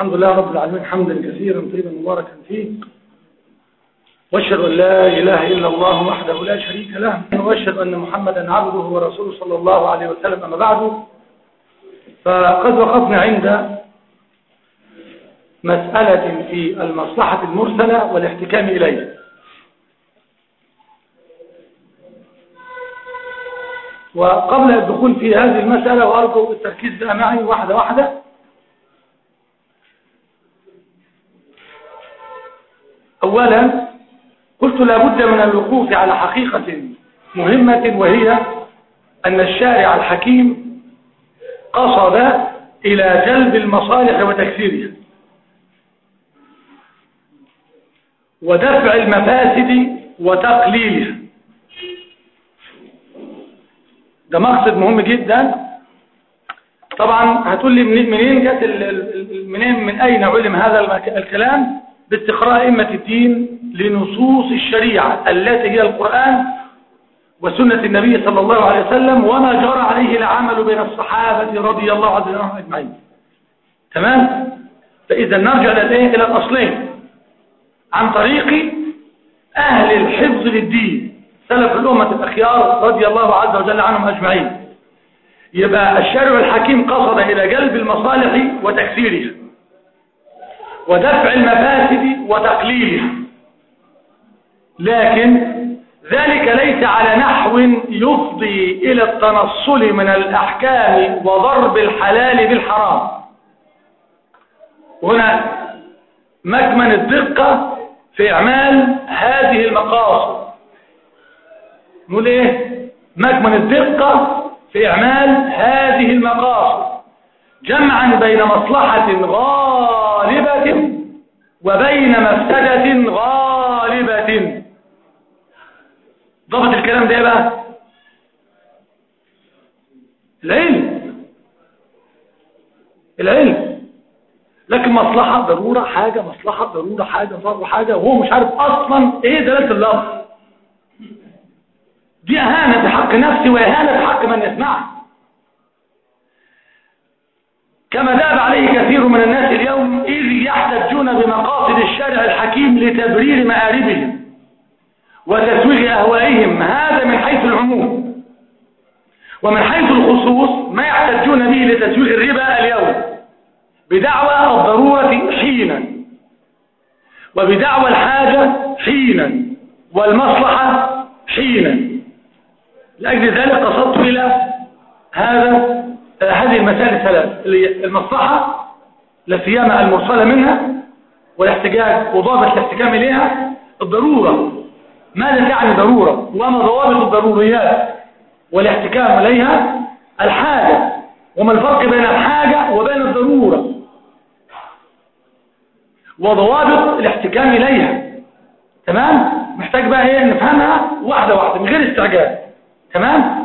الحمد لله رب العالمين حمدا كثيرا طيبا مباركا فيه واشهد ان لا اله الا الله وحده لا شريك له واشهد ان محمدا عبده ورسوله صلى الله عليه وسلم اما بعد فقد وقفنا عند مسألة في المصلحة المرسلة والاحتكام إليها وقبل الدخول في هذه المسألة وأرجو التركيز بقى معي واحدة واحدة أولا قلت لابد من الوقوف على حقيقة مهمة وهي أن الشارع الحكيم قصد إلى جلب المصالح وتكسيرها ودفع المفاسد وتقليلها ده مقصد مهم جدا طبعا هتقول لي منين جت منين من اين علم هذا الكلام باستقراء ائمه الدين لنصوص الشريعه التي هي القران وسنه النبي صلى الله عليه وسلم وما جرى عليه العمل بين الصحابه رضي الله عنهم اجمعين تمام فاذا نرجع للايه الى الاصلين عن طريق اهل الحفظ للدين سلف الأمة الأخيار رضي الله عز وجل عنهم أجمعين يبقى الشارع الحكيم قصد إلى جلب المصالح وتكسيرها ودفع المفاسد وتقليلها لكن ذلك ليس على نحو يفضي إلى التنصل من الأحكام وضرب الحلال بالحرام هنا مكمن الدقة في إعمال هذه المقاصد نقول ايه مكمن الدقة في اعمال هذه المقاصد جمعا بين مصلحة غالبة وبين مفسدة غالبة ضبط الكلام ده بقى العلم العلم لكن مصلحة ضرورة حاجة مصلحة ضرورة حاجة ضرورة حاجة وهو مش عارف اصلا ايه دلالة اللفظ دي اهانة بحق نفسي واهانة بحق من يسمعها كما ذهب عليه كثير من الناس اليوم إذ يحتجون بمقاصد الشارع الحكيم لتبرير مآربهم وتسويغ أهوائهم هذا من حيث العموم ومن حيث الخصوص ما يحتجون به لتسويغ الربا اليوم بدعوى الضرورة حينا وبدعوى الحاجة حينا والمصلحة حينا لأجل ذلك قصدت إلى هذا هذه المسائل الثلاث المصلحة لا سيما المرسلة منها والاحتجاج وضابط الاحتكام إليها الضرورة ماذا تعني ضرورة وما ضوابط الضروريات والاحتكام إليها الحاجة وما الفرق بين الحاجة وبين الضرورة وضوابط الاحتكام إليها تمام محتاج بقى ايه نفهمها واحدة واحدة من غير استعجال تمام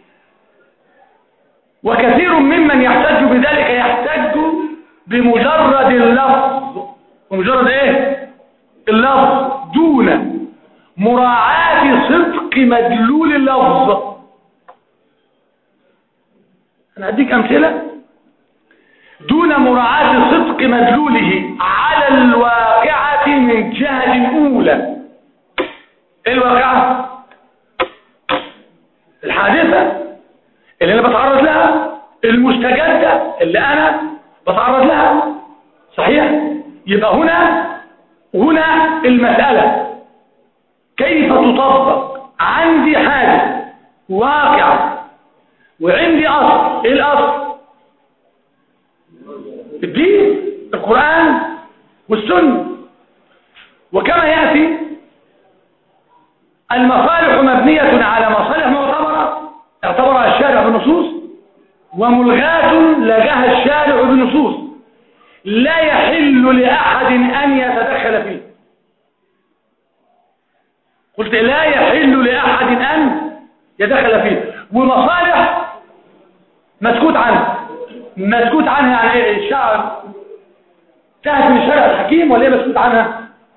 وكثير ممن يحتج بذلك يحتج بمجرد اللفظ ومجرد ايه اللفظ دون مراعاة صدق مدلول اللفظ انا اديك امثلة دون مراعاة صدق مدلوله على الواقعة من جهة اولى ايه الواقعة الحادثة اللي انا بتعرض لها المستجدة اللي انا بتعرض لها صحيح يبقى هنا هنا المسألة كيف تطبق عندي حاجة واقع وعندي اصل ايه الاصل الدين القرآن والسنة وكما يأتي المصالح مبنية على مصالح معتبرة اعتبرها الشارع بالنصوص وملغاة لغاها الشارع بالنصوص لا يحل لأحد أن يتدخل فيه قلت لا يحل لأحد أن يدخل فيه ومصالح مسكوت عنها مسكوت عنها يعني ايه الشعر تهت من الشارع الحكيم ولا ايه مسكوت عنها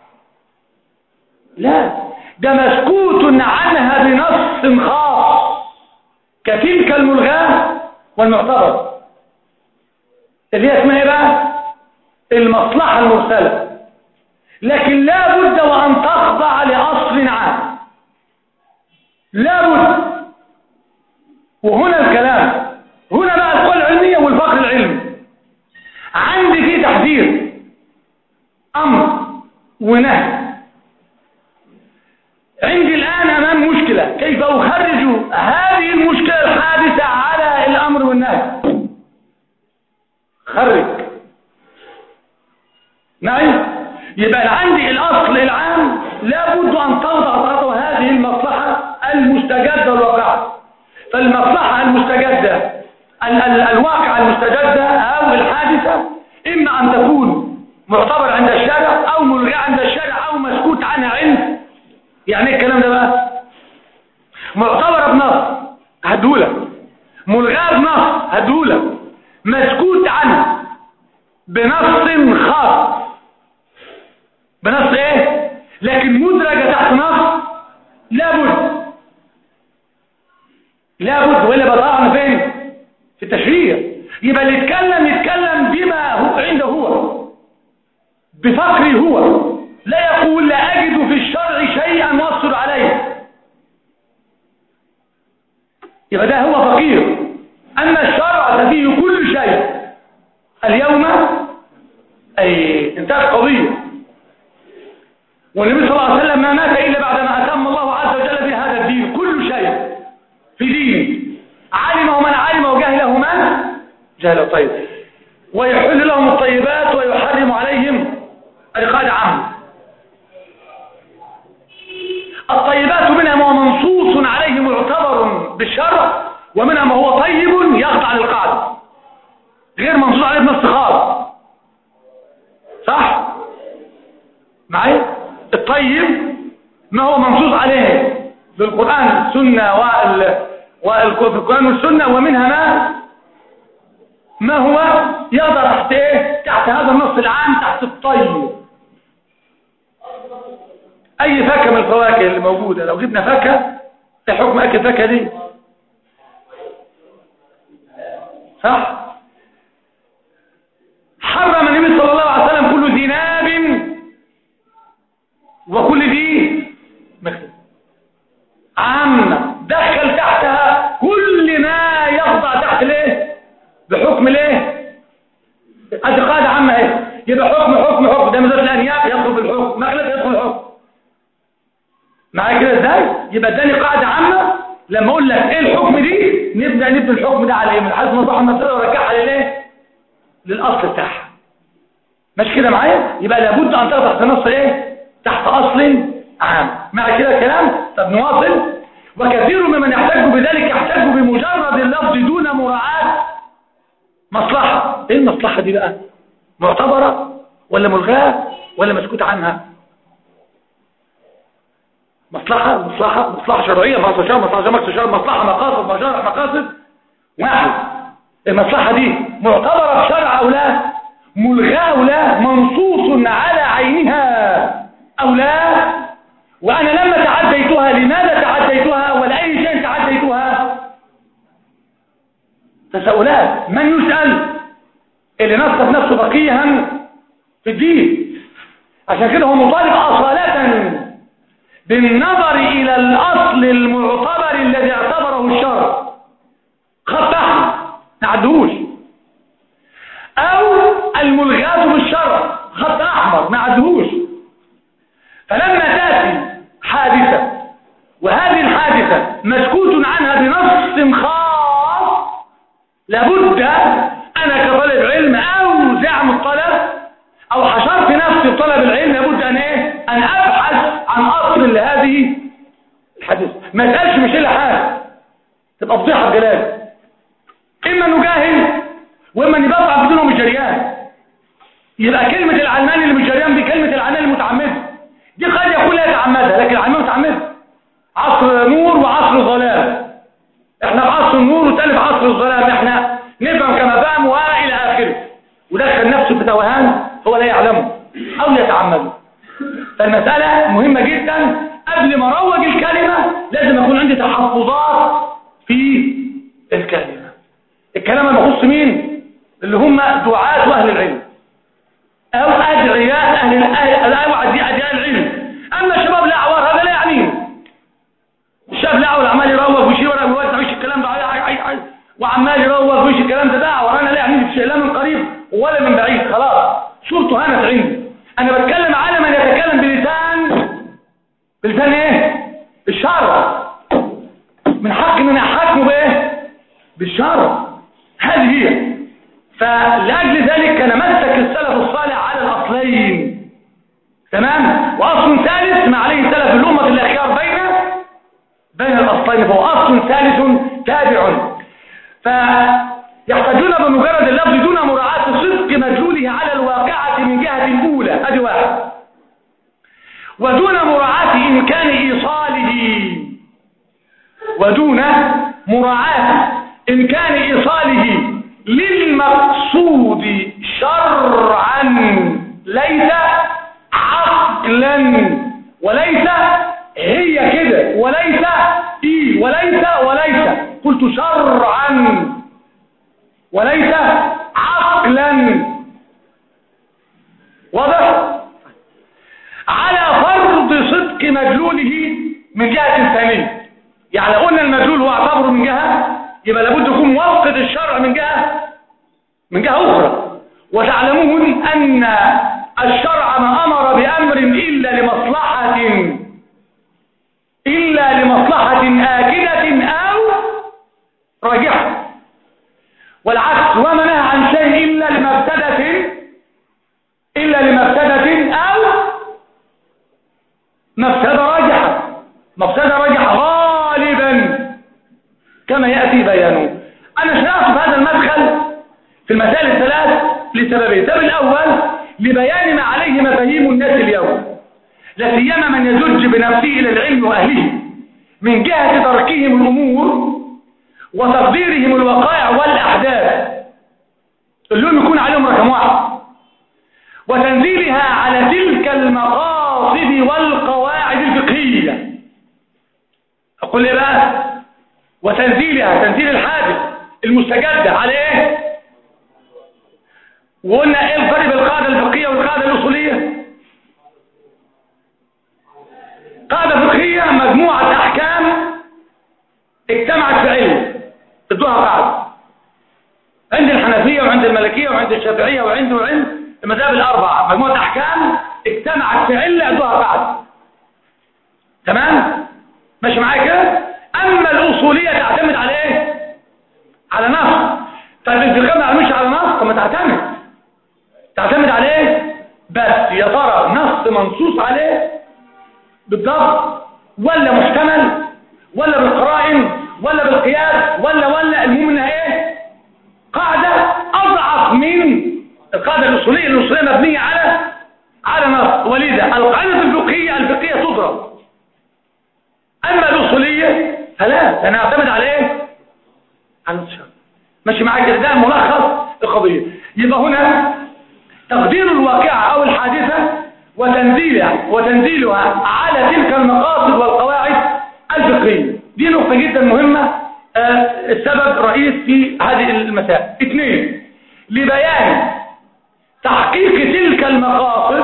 لا ده مسكوت عنها بنص خاص كتلك الملغاة والمعتبر اللي هي اسمها ايه بقى المصلحة المرسلة لكن لا بد وأن تخضع لأصل عام لا بد وهنا الكلام هنا بقى القوى العلمية والفقر العلمي عندي في تحذير أمر ونهي عندي الآن أمام مشكلة كيف أخرج هذه المشكلة الحادثة على الأمر والنهي خرج معي يبقى عندي الأصل العام لابد أن توضع تحته هذه المصلحة المستجدة الواقعة فالمصلحة المستجدة ال ال الواقعة المستجدة أو الحادثة إما أن تكون معتبر عند الشارع أو ملغى عند الشارع أو مسكوت عنها عند يعني ايه الكلام ده بقى معتبرة بنص هدولك ملغاة بنص هدولك مسكوت عنها بنص خاص بنص ايه لكن مدرجة تحت نص لابد لابد ولا بضاعنا فين في التشريع يبقى اللي يتكلم يتكلم بما هو عنده هو بفقره هو لا يقول لا أجد في الشرع شيئا واصل عليه يبقى ده هو فقير أما الشرع ففيه كل شيء اليوم أي انتهت قضية والنبي صلى الله عليه وسلم ما مات إلا بعدما أتم الله عز وجل بهذا الدين كل شيء في دينه علمه من علم وجهله من جهل طيب ويحل لهم الطيبات ويحرم عليهم القاعدة عامة الطيبات منها ما هو منصوص عليه معتبر بالشرع ومنها ما هو طيب يخضع للقاعدة غير منصوص عليه بنص خاص صح معي الطيب ما هو منصوص عليه بالقرآن السنة وال وفي القرآن والسنة ومنها ما ما هو يقدر تحت ايه تحت هذا النص العام تحت الطيب اي فاكهه من الفواكه اللي موجوده لو جبنا فاكهه ايه حكم اكل الفاكهه دي صح حرم النبي صلى الله عليه وسلم كل ذي ناب وكل ذي مخلب عامة دخل تحتها كل ما يخضع تحت ليه بحكم ليه ادي قاعده عامه اهي يبقى حكم حكم حكم ده مزاد الانياب يدخل بالحكم مخلب يدخل الحكم معايا كده ازاي يبقى اداني قاعده عامه لما اقول لك ايه الحكم دي نبدا نبني الحكم ده على ايه من حيث نصح المساله ورجعها للايه للاصل بتاعها ماشي كده معايا يبقى لابد ان تقع تحت نص ايه تحت اصل عام مع كده الكلام طب نواصل وكثير ممن يحتج بذلك يحتج بمجرد اللفظ دون مراعاه مصلحه ايه المصلحه دي بقى معتبره ولا ملغاه ولا مسكوت عنها مصلحة مصلحة مصلحة شرعية مصلحة شرعية مصلحة شرعية مصلحة مصلحة مقاصد مصلحة مقاصد واحد المصلحة دي معتبرة بشرع أو لا ملغاة أو لا منصوص على عينها أو لا وأنا لما تعديتها لماذا تعديتها ولا أي شيء تعديتها تساؤلات من يسأل اللي نصف نفسه فقيها في الدين عشان كده هو مطالب أصالة بالنظر إلى الأصل المعتبر الذي اعتبره الشرع خط أحمر نعدوش أو الملغاة بالشرع خط أحمر نعدوش فلما تأتي حادثة وهذه الحادثة مسكوت عنها بنص خاص لابد أنا كطالب علم أو زعم الطلب أو حشرت نفسي في طلب العلم لابد أن إيه أن أبحث عن أصل لهذه الحديث ما تقالش مش إلا حاجة تبقى فضيحة بجلال إما أنه جاهل وإما أن يبقى بدونه مش جريان يبقى كلمة العلمان اللي مش جريان دي كلمة العلمان المتعمدة دي قد يكون لا يتعمدها لكن العلمان متعمدة عصر نور وعصر ظلام احنا في عصر النور وتالف عصر الظلام احنا نفهم كما فهم والى اخره ودخل نفسه في توهان هو لا يعلمه او يتعمده فالمسألة مهمة جدا قبل ما اروج الكلمة لازم يكون عندي تحفظات في الكلمة الكلام اللي يخص مين اللي هم دعاة واهل العلم الاوعى دي اديان العلم اما الشباب الاعوار هذا لا يعنيه الشاب الاعور عمال يروج ويشيل ورق ويوزع ويش الكلام ده وعمال يروج ويش الكلام ده ده اعور انا لا يعنيه في لا من قريب ولا من بعيد خلاص صورته هانت عندي انا بتكلم على من يتكلم بلسان بلسان ايه الشرع من حق ان انا احاكمه بايه بالشرع هذه هي فلأجل ذلك كان مسك السلف الصالح على الأصلين تمام وأصل ثالث ما عليه سلف الأمة الأخيار بين بين الأصلين فهو أصل ثالث تابع فيحتاجون بمجرد اللفظ دون مراعاة صدق مدلوله على الواقعة من جهة الأولى هذه واحد ودون مراعاة إمكان إيصاله ودون مراعاة إمكان إيصاله للمقصود شرعا ليس عقلا وليس هي كده وليس إيه وليس وليس قلت شرعا وليس عقلا واضح على فرض صدق مدلوله من جهة ثانية يعني قلنا المدلول هو اعتبره من جهة يبقى لابد يكون موافق الشرع من جهة من جهة أخرى وتعلمون أن الشرع ما أمر بأمر إلا لمصلحة إلا لمصلحة آكدة أو راجحة والعكس وما نهى عن شيء إلا لمفسدة إلا لمفسدة أو مفسدة راجحة مفسدة راجحة غالبا كما يأتي بيانه أنا شرعت في هذا المدخل في المسائل الثلاث لسببين السبب الأول لبيان ما عليه مفاهيم الناس اليوم لا سيما من يزج بنفسه إلى العلم وأهله من جهة تركهم الأمور وتقديرهم الوقائع والأحداث اللي يكون عليهم رقم واحد وتنزيلها على تلك المقاصد والقواعد الفقهية أقول لي بقى وتنزيلها تنزيل الحادث المستجدة على ايه وقلنا ايه الفرق بين القاعدة الفقهية والقاعدة الأصولية قاعدة فقهية مجموعة أحكام اجتمعت في علم ادوها قاعدة عند الحنفية وعند الملكية وعند الشافعية وعند وعند المذاهب الأربعة مجموعة أحكام اجتمعت في علة ادوها قاعدة تمام ماشي معايا كده أما الأصولية تعتمد على إيه على نص طيب الفقه ما عملش على نص طب ما تعتمد تعتمد على إيه بس يا ترى نص منصوص عليه بالضبط ولا محتمل ولا بالقرائن ولا بالقياس ولا ولا المهم انها ايه قاعدة اضعف من القاعدة الاصولية الاصولية مبنية على على نص ولذا القاعدة الفقهية الفقهية تضرب اما الاصولية فلا انا اعتمد على ايه على الشرع ماشي معاك كده ده ملخص القضية يبقى هنا تقدير الواقعة او الحادثة وتنزيلها وتنزيلها على تلك المقاصد والقواعد الفقهية دي نقطة جدا مهمة آه السبب رئيس في هذه المسائل اثنين لبيان تحقيق تلك المقاصد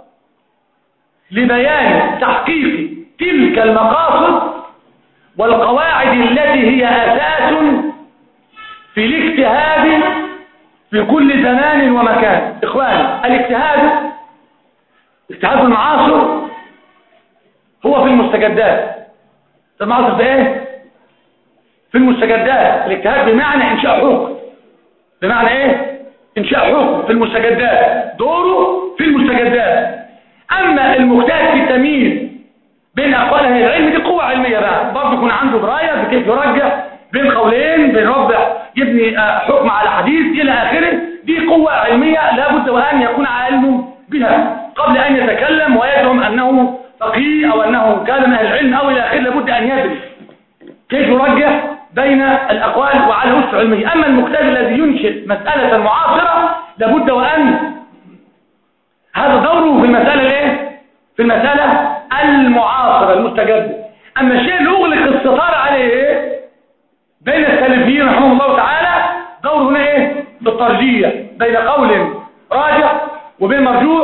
لبيان تحقيق تلك المقاصد والقواعد التي هي أساس في الاجتهاد في كل زمان ومكان إخواني الاجتهاد اجتهاد المعاصر هو في المستجدات المعاصر في ايه في المستجدات الاجتهاد بمعنى انشاء حكم بمعنى ايه انشاء حكم في المستجدات دوره في المستجدات اما المجتهد في التمييز بين اقوال اهل العلم دي قوه علميه بقى برضه يكون عنده درايه بكيف يرجح بين قولين بيربح يبني حكم على حديث الى اخره دي قوه علميه لابد وان يكون علمه بها قبل ان يتكلم ويزعم انه فقيه او انه كان من اهل العلم او الى اخره لابد ان يدرس كيف يرجح بين الاقوال وعلى اسس علميه اما المجتهد الذي ينشئ مساله معاصره لابد وان هذا دوره في المساله الايه في المساله المعاصره المستجده اما الشيء اللي اغلق الستار عليه بين السلفيين رحمه الله تعالى دور هنا ايه بالترجيح بين قول راجح وبين مرجوع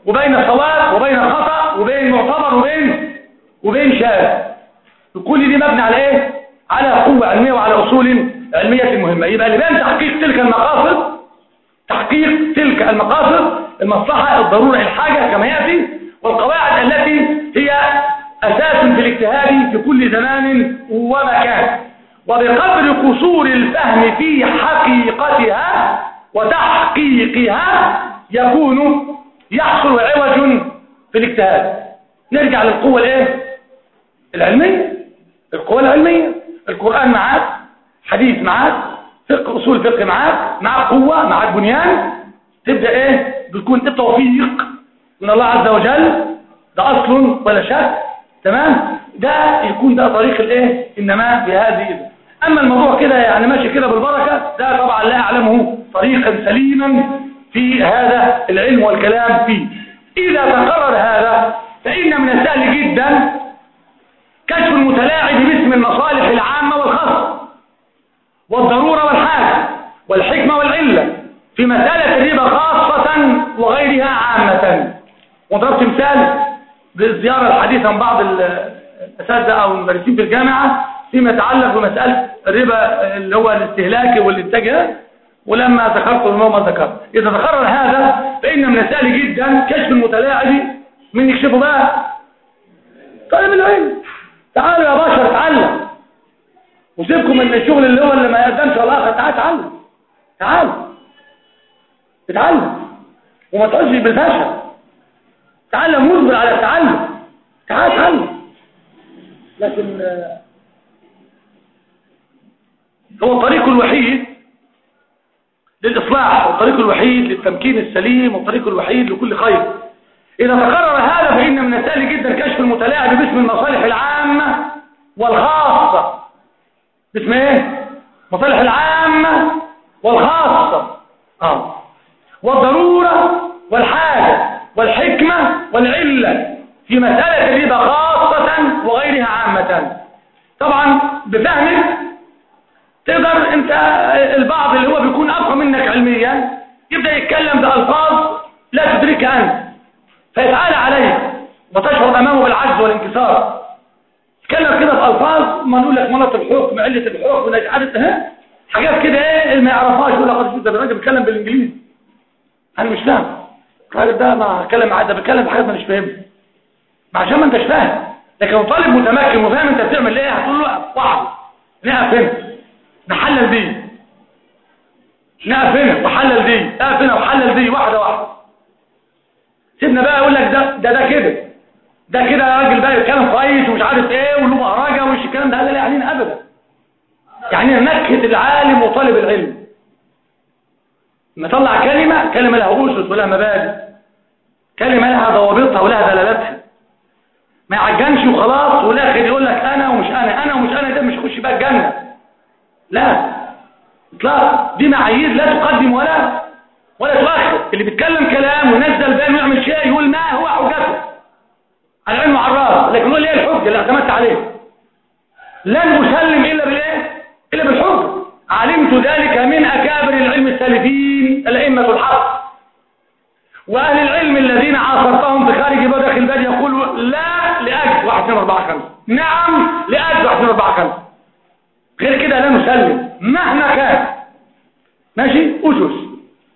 وبين صواب وبين خطأ وبين معتبر وبين وبين شاذ كل دي مبني على ايه على قوة علمية وعلى اصول علمية مهمة يبقى لبان تحقيق تلك المقاصد تحقيق تلك المقاصد المصلحة الضرورة الحاجة كما يأتي والقواعد التي هي أساس في الاجتهاد في كل زمان ومكان وبقدر قصور الفهم في حقيقتها وتحقيقها يكون يحصل عوج في الاجتهاد نرجع للقوة الايه العلمية القوة العلمية القرآن معاك حديث معاك فقه اصول فقه معاك معاك قوة معاك بنيان تبدأ ايه بيكون التوفيق من الله عز وجل ده اصل ولا شك تمام ده يكون ده طريق الايه النماء بهذه اما الموضوع كده يعني ماشي كده بالبركة ده طبعا لا اعلمه طريقا سليما في هذا العلم والكلام فيه اذا تقرر هذا فان من السهل جدا كشف المتلاعب باسم المصالح العامة والخاصة والضرورة والحاجة والحكمة والعلة في مسألة الربا خاصة وغيرها عامة وضربت مثال بالزيارة الحديثة من بعض الأساتذة أو المدرسين في الجامعة فيما يتعلق بمسألة الربا اللي هو الاستهلاكي والانتاج ولما ذكرت ما ذكرت إذا تقرر هذا فإن من السهل جدا كشف المتلاعب من يكشفه بقى طالب العلم تعالوا يا بشر اتعلم وسيبكم من الشغل اللي هو اللي ما يقدمش ولا اخر تعال اتعلم تعال اتعلم وما تقولش بالفشل تعلم مصبر على التعلم تعال اتعلم لكن هو الطريق الوحيد للإصلاح والطريق الوحيد للتمكين السليم والطريق الوحيد لكل خير إذا تقرر هذا فإن من السهل جدا كشف المتلاعب باسم المصالح العامة والخاصة باسم ايه مصالح العامة والخاصة آه. والضرورة والحاجة والحكمة والعلة في مسألة الربا خاصة وغيرها عامة طبعا بفهمك تقدر انت البعض اللي هو بيكون أقوى منك علميا يبدأ يتكلم بألفاظ لا تدركها أنت فيتعالى عليك وتشعر أمامه بالعجز والانكسار تكلم كده بألفاظ ما نقول لك منط الحكم علة الحكم ونجعلت ها حاجات كده ايه اللي ما يعرفهاش يقول لك قد ده الراجل بيتكلم بالانجليزي انا مش فاهم الراجل ده ما اتكلم معاه ده بيتكلم بحاجات ما مش فاهمها ما عشان ما انتش فاهم لكن طالب متمكن وفاهم انت بتعمل ايه هتقول له واحد نقف هنا نحلل دي نقف هنا وحلل دي نقف هنا وحلل دي واحده واحده سيبنا بقى يقول لك ده ده ده كده ده كده يا راجل بقى يتكلم كويس ومش عارف ايه وله بهرجه ومش الكلام ده لا يعنينا ابدا يعني نكهه العالم وطالب العلم لما طلع كلمه كلمه لها اسس ولها مبادئ كلمه لها ضوابطها ولها دلالاتها ما يعجنش وخلاص والاخر يقول لك انا ومش انا انا ومش انا ده مش يخش بقى الجنه لا اطلاق دي معايير لا تقدم ولا ولا تؤخر اللي بيتكلم كلام وينزل بيان ويعمل شيء يقول ما هو حجته العلم عراف لكن هو ليه الحجة اللي اعتمدت عليه لن أسلم إلا بالإيه إلا بالحجة علمت ذلك من أكابر العلم السالفين الأئمة الحق وأهل العلم الذين عاصرتهم في خارج بدخ البلد يقولوا لا لأجل واحد اثنين أربعة خمسة نعم لأجل واحد اثنين أربعة خمسة غير كده لا نسلم مهما كان ماشي أسس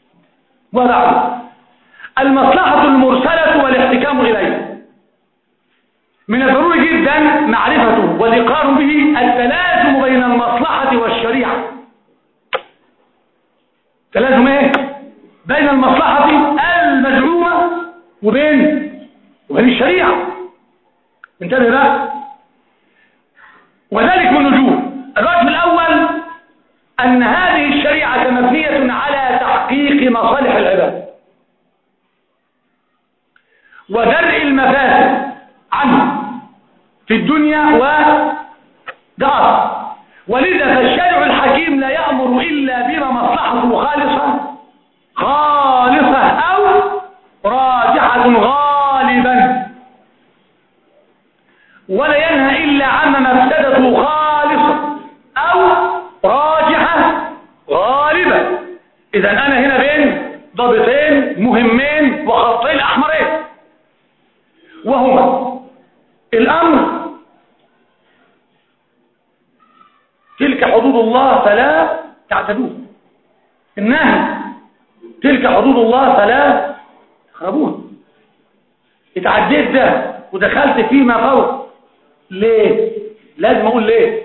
وضع المصلحة المرسلة والاحتكام إليها من الضروري جدا معرفته والإقرار به التلازم بين المصلحة والشريعة تلازم ايه بين المصلحة المزعومة وبين وبين الشريعة انتبه بقى وذلك من وجوه الوجه الأول أن هذه الشريعة مبنية على تحقيق مصالح العباد ودرء المفاسد عنه في الدنيا ودار ولذا فالشارع الحكيم لا يأمر إلا بما مصلحته خالصة خالصة أو راجحة غالبا ولا ينهى إلا عما مفسدته خالصة أو راجحة غالبا إذا أنا هنا بين ضابطين مهمين وخطين أحمرين وهما الأمر تلك حدود الله فلا تعتدوها النهي تلك حدود الله فلا تقربوها اتعديت ده ودخلت فيما فوق ليه لازم اقول ليه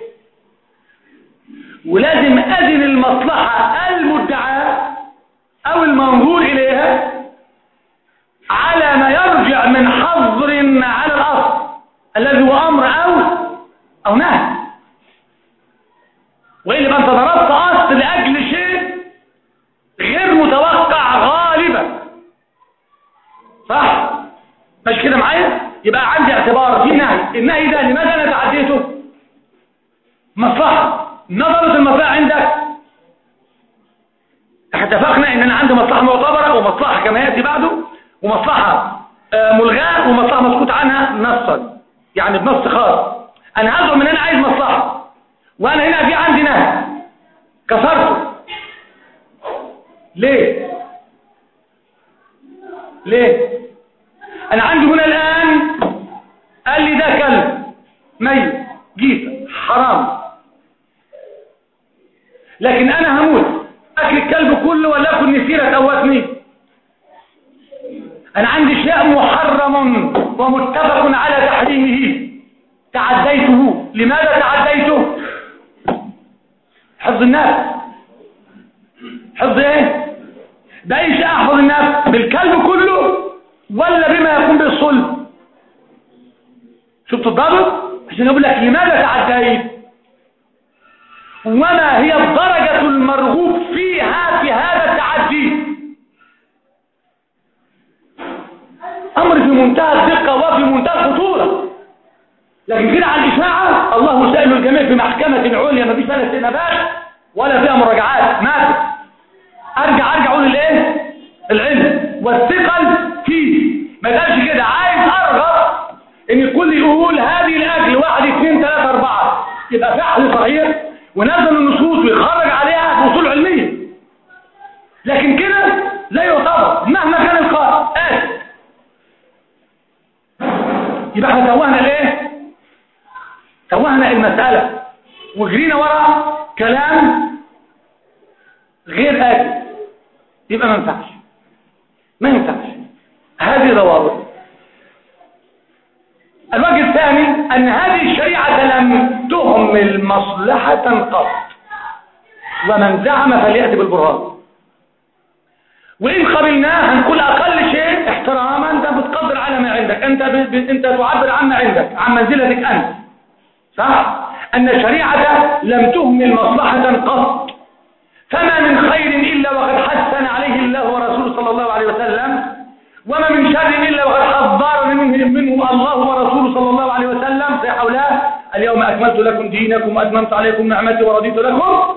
ولازم اذن المصلحة المدعاة او المنظور اليها على ما يرجع من حظر على الاصل الذي هو امر او او نهي وإلا انت ضربت اصل لاجل شيء غير متوقع غالبا صح مش كده معايا يبقى عندي اعتبار في نهي النهي ده لماذا انا تعديته مصلحه نظرت المصلحه عندك اتفقنا ان انا عندي مصلحه معتبره ومصلحه كما ياتي بعده ومصلحه آه، ملغاه ومصلحه مسكوت عنها نصا يعني بنص خاص انا هزعم ان انا عايز مصلحه وانا هنا في عندي نهي كسرته ليه ليه انا عندي هنا الان قال لي ده كلب ميت جيفه حرام لكن انا هموت اكل الكلب كله ولا اكل نسيرة او وثني انا عندي شيء محرم ومتفق على تحريمه تعديته لماذا تعديته حفظ النفس حفظ ايه باي شيء احفظ النفس بالكلب كله ولا بما يكون بالصلب شفت الضابط عشان اقول لك لماذا تعديت وما هي الدرجة المرغوب فيها في هذا التعدي امر في منتهى الدقة وفي منتهى الخطورة لكن كده على الإشاعة الله سائل الجميع في محكمة عليا ما فيش فيها استئنافات ولا فيها مراجعات ما في ارجع ارجع اقول الايه العلم والثقل فيه ما تقالش كده عايز ارغب ان الكل يقول هذه الاجل واحد اثنين ثلاثة اربعة يبقى فعل صحيح ونزل النصوص ويخرج عليها بأصول علمية لكن كده لا يعتبر مهما كان القائل آسف يبقى احنا توهنا الايه توهنا المسألة وجرينا ورا كلام غير آتي يبقى ما ينفعش ما ينفعش هذه ضوابط الوجه الثاني أن هذه الشريعة لم تهمل مصلحة قط ومن زعم فليأتي بالبرهان وإن قبلناه هنقول أقل شيء احتراما أنت بتقدر على ما عندك أنت, ب... ب... أنت تعبر عن ما عندك عن منزلتك أنت صح؟ أن الشريعة لم تهمل مصلحة قط فما من خير إلا وقد حسن عليه الله ورسوله صلى الله عليه وسلم وما من شر إلا وقد حذرني منه, منه الله ورسوله صلى الله عليه وسلم في حولاه اليوم أكملت لكم دينكم وأتممت عليكم نعمتي ورضيت لكم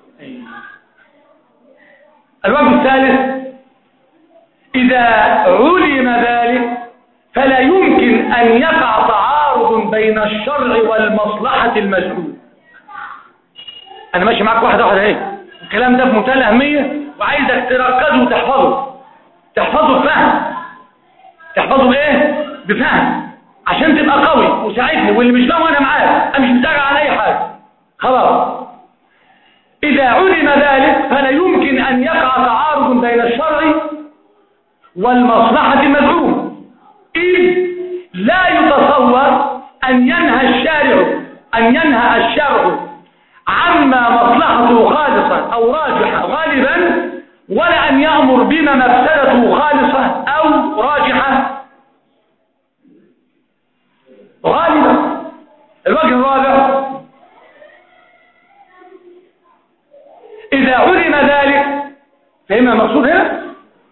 الوجه الثالث إذا علم ذلك فلا يمكن أن يقع تعارض بين الشرع والمصلحة المزعوم أنا ماشي معاك واحدة واحدة اهي الكلام ده في منتهى الأهمية وعايزك تركزه وتحفظه تحفظه بفهم تحفظه بايه بفهم عشان تبقى قوي وساعدني واللي مش فاهم انا معاك انا مش متابع على اي حاجه خلاص اذا علم ذلك فلا يمكن ان يقع تعارض بين الشرع والمصلحه المزعوم اذ لا يتصور ان ينهى الشارع ان ينهى الشرع عما مصلحته خالصه او راجحه غالبا ولا أن يأمر بما مفسدته خالصة أو راجحة غالبا الوجه الرابع إذا علم ذلك فهمنا المقصود هنا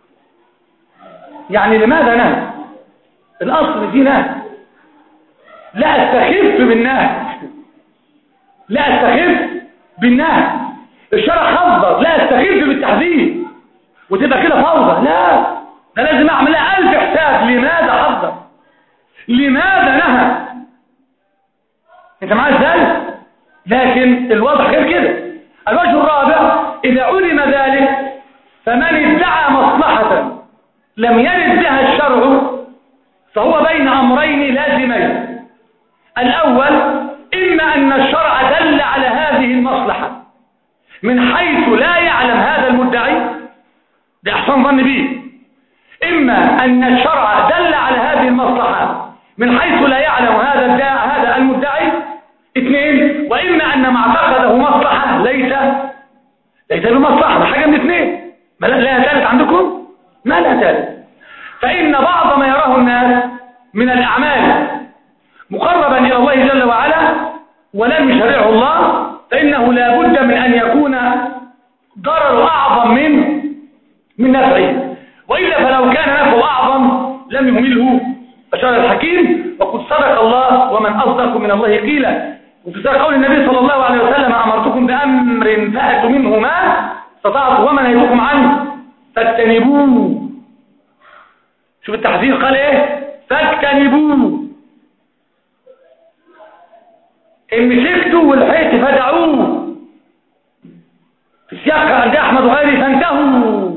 يعني لماذا نهى الأصل دي نهى لا استخف بالنهي لا استخف بالنهي الشرع خفض لا استخف بالتحذير وتبقى كده فوضى لا ده لازم اعمل لها الف حساب لماذا حذر لماذا نهى انت معايا ازاي لكن الوضع غير كده الوجه الرابع اذا علم ذلك فمن ادعى مصلحة لم يرد بها الشرع فهو بين أمرين لازمين الأول إما أن الشرع دل على هذه المصلحة من حيث لا يعلم هذا المدعي ده أحسن ظن به إما أن الشرع دل على هذه المصلحة من حيث لا يعلم هذا هذا المدعي اثنين وإما أن ما اعتقده مصلحة ليس ليس بمصلحة حاجة من اثنين ما لا ثالث عندكم ما لا ثالث فإن بعض ما يراه الناس من الأعمال مقربا إلى الله جل وعلا ولم يشرعه الله فإنه لا بد من أن يكون ضرر أعظم من من نفعه وإلا فلو كان نفعه أعظم لم يهمله بشار الحكيم وقد صدق الله ومن أصدق من الله قيلا وفي قول النبي صلى الله عليه وسلم أمرتكم بأمر فأتوا منه ما استطعت ومن نهيتكم عنه فاجتنبوه شوف التحذير قال ايه فاجتنبوه ان مسكتوا والحيت فدعوه في السياق عند احمد وغيره فانتهوا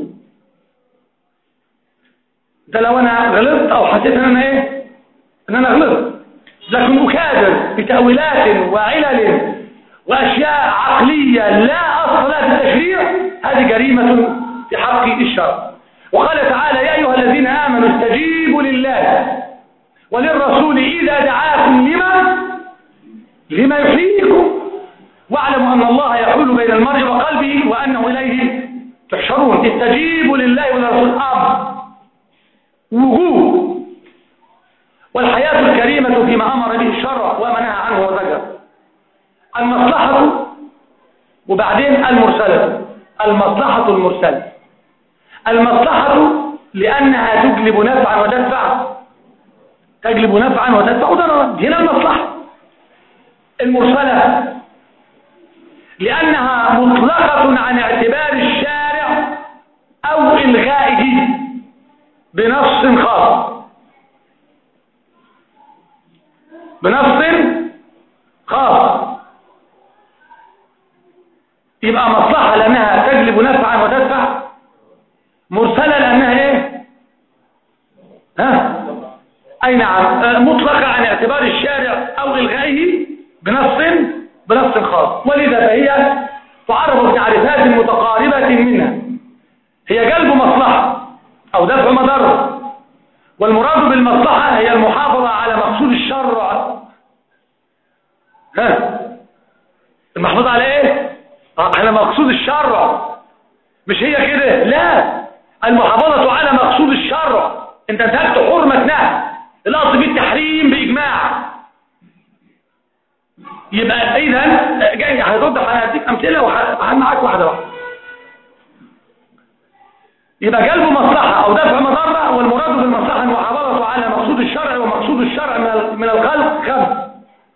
ده لو انا غلطت او حسيت ان انا ايه ان انا غلطت لكن اكابر بتأويلات وعلل واشياء عقلية لا اصل لها في التشريع هذه جريمة في حق الشرع وقال تعالى يا ايها الذين امنوا استجيبوا لله وللرسول اذا دعاكم لما لما يحييكم واعلموا ان الله يحول بين المرء وقلبه وانه اليه تحشرون استجيبوا لله وللرسول امر وجوب والحياة الكريمة فيما أمر به الشرع وما نهى عنه وزجر المصلحة وبعدين المرسلة المصلحة المرسلة المصلحة لأنها تجلب نفعا وتدفع تجلب نفعا وتدفع ضررا هنا المصلحة المرسلة لأنها مطلقة عن اعتبار الشارع أو إلغائه بنص خاص بنص خاص يبقى مصلحة لأنها تجلب نفعا وتدفع مرسلة لأنها ايه ها أي نعم مطلقة عن اعتبار الشارع أو إلغائه بنص بنص خاص ولذا فهي تعرف بتعريفات متقاربة منها هي جلب مصلحة أو دفع مضرة والمراد بالمصلحة هي المحافظة على مقصود الشرع ها المحافظة على ايه آه على مقصود الشرع مش هي كده لا المحافظة على مقصود الشرع انت انتهكت حرمة نهي الاصل في التحريم باجماع يبقى اذا جاي هيرد انا هديك امثله وهعمل معاك واحده واحده يبقى جلب مصلحة أو دفع مضرة والمراد بالمصلحة المحافظة على مقصود الشرع ومقصود الشرع من الخلق خمس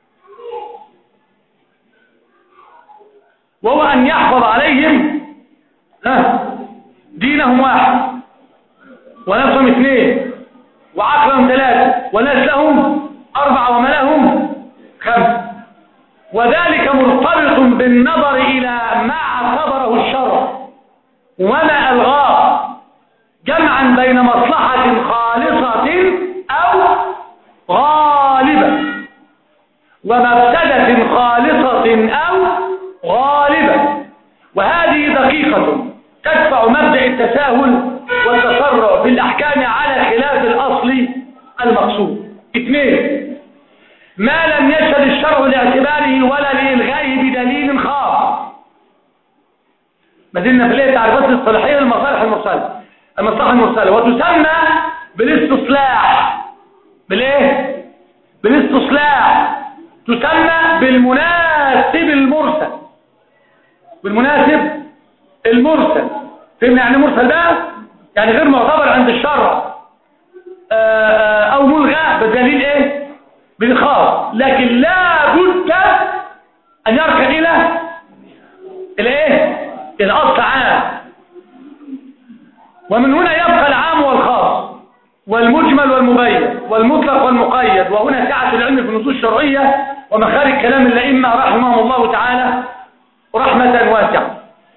وهو أن يحفظ عليهم دينهم واحد ونفسهم اثنين وعقلهم ثلاثة ونسلهم أربعة وملهم خمسة وذلك مرتبط بالنظر إلى ما اعتبره الشرع وما ألغاه جمعا بين مصلحة خالصة أو غالبة ومفسدة خالصة أو غالبة وهذه دقيقة تدفع مبدأ التساهل والتسرع في الأحكام على خلاف الأصل المقصود اثنين ما لم يشهد الشرع لاعتباره ولا لإلغائه بدليل خاص ما زلنا في الايه تعريفات الاصطلاحيه للمصالح المرسله المصلحه المرسله وتسمى بالاستصلاح بالايه بالاستصلاح تسمى بالمناسب المرسل بالمناسب المرسل فهمنا يعني مرسل بقى يعني غير معتبر عند الشرع او ملغى بدليل ايه بالخاص لكن لا بد ان يركن الى الايه الأصل عام ومن هنا يبقى العام والخاص والمجمل والمبين والمطلق والمقيد وهنا سعة العلم في النصوص الشرعية ومخارج كلام الأئمة رحمهم الله تعالى رحمة واسعة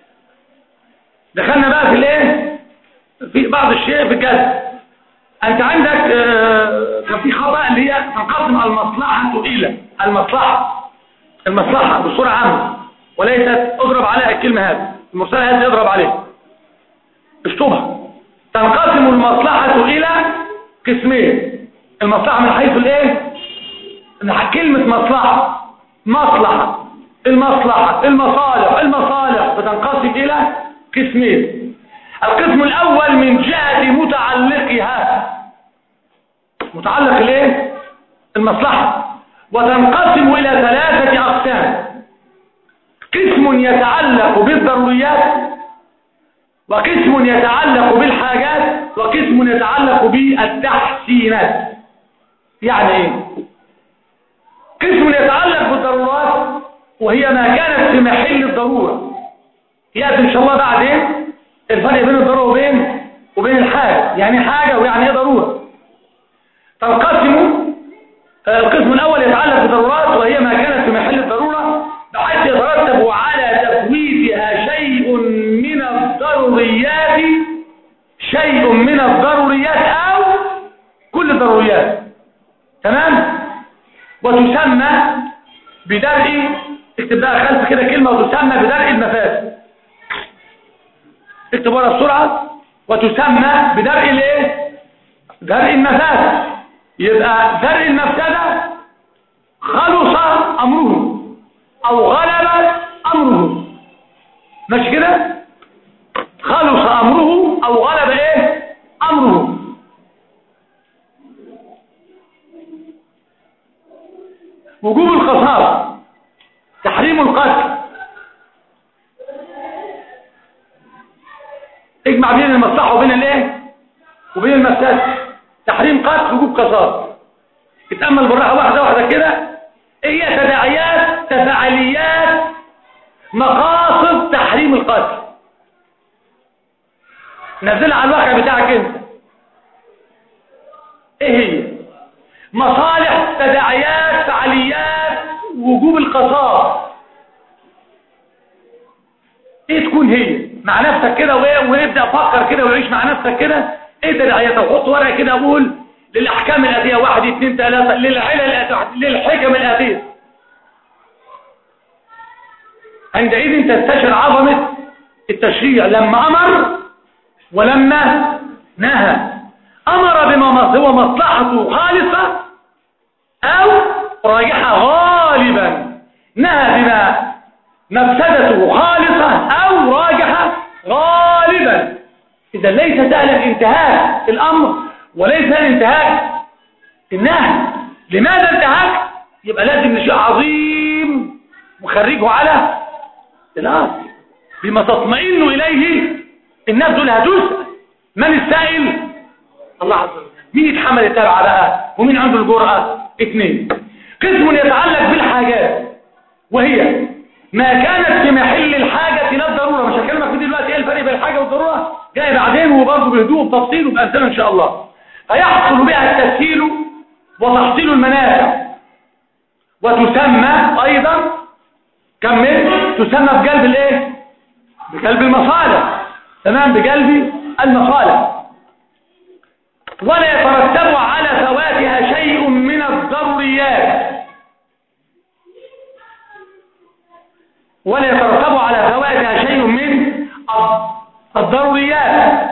دخلنا بقى في الايه في بعض الشيء في الجد انت عندك كان في خطأ اللي هي تنقسم المصلحة إلى المصلحة المصلحة بصورة عامة وليست اضرب عليها الكلمة هذه المرسلة هذه اضرب عليها اشطبها تنقسم المصلحة إلى قسمين المصلحة من حيث الايه كلمة مصلحة مصلحة المصلحة المصالح المصالح بتنقسم إلى قسمين القسم الأول من جهة متعلقها متعلق الايه المصلحة وتنقسم إلى ثلاثة أقسام قسم يتعلق بالضروريات وقسم يتعلق بالحاجات وقسم يتعلق بالتحسينات يعني ايه قسم يتعلق بالضرورات وهي ما كانت في محل الضرورة يأتي إن شاء الله بعدين الفرق بين الضرورة وبين وبين الحاجة يعني حاجة ويعني ايه ضرورة تنقسم القسم الأول يتعلق بالضرورات وهي ما كانت في محل الضرورة بحيث يترتب على تفويتها شيء من الضروريات شيء من الضروريات أو كل الضروريات تمام وتسمى بدرء اكتب بقى خلف كده كلمة وتسمى بدرء المفاسد اكتب ورا السرعة وتسمى بدرء الايه درء المفاسد يبقى درء المفسدة خلص امره او غلب امره ماشي كده خلص امره او غلب ايه امره وجوب القصاص تحريم القتل اجمع بين المصلحة وبين الايه وبين المفسد تحريم قتل وجوب قصاص اتأمل بالراحة واحدة واحدة كده ايه هي تداعيات تفاعليات مقاصد تحريم القتل نزلها على الواقع بتاعك انت ايه هي مصالح تداعيات فعاليات وجوب القصاص ايه تكون هي مع نفسك كده ونبدا افكر كده وعيش مع نفسك كده ايه تداعياتها وحط ورقه كده اقول للاحكام الاتيه واحد اثنين ثلاثه للعلل الاتيه للحكم الاتيه عندئذ تستشعر عظمه التشريع لما امر ولما نهى امر بما هو مصلحته خالصه او راجحه غالبا نهى بما مفسدته خالصة أو راجحة غالبا إذا ليس سهلا انتهاك الأمر وليس انتهاك النهي لماذا انتهاك يبقى لازم شيء عظيم مخرجه على الأرض بما تطمئن إليه الناس دول هتسأل من السائل الله عز وجل مين يتحمل التابعة بقى ومين عنده الجرأة اثنين قسم يتعلق بالحاجات وهي ما كانت في محل الحاجة لا الضرورة مش هكلمك في دلوقتي ايه الفرق بين الحاجة والضرورة جاي بعدين وبرضه بهدوء وبتفصيل وبأمثله ان شاء الله فيحصل بها التسهيل وتحصيل المنافع وتسمى ايضا كمل تسمى بقلب الايه بقلب المصالح تمام بقلب المصالح ولا يترتب على فواتها شيء من الضروريات ولا يترتب على فواتها شيء من الضروريات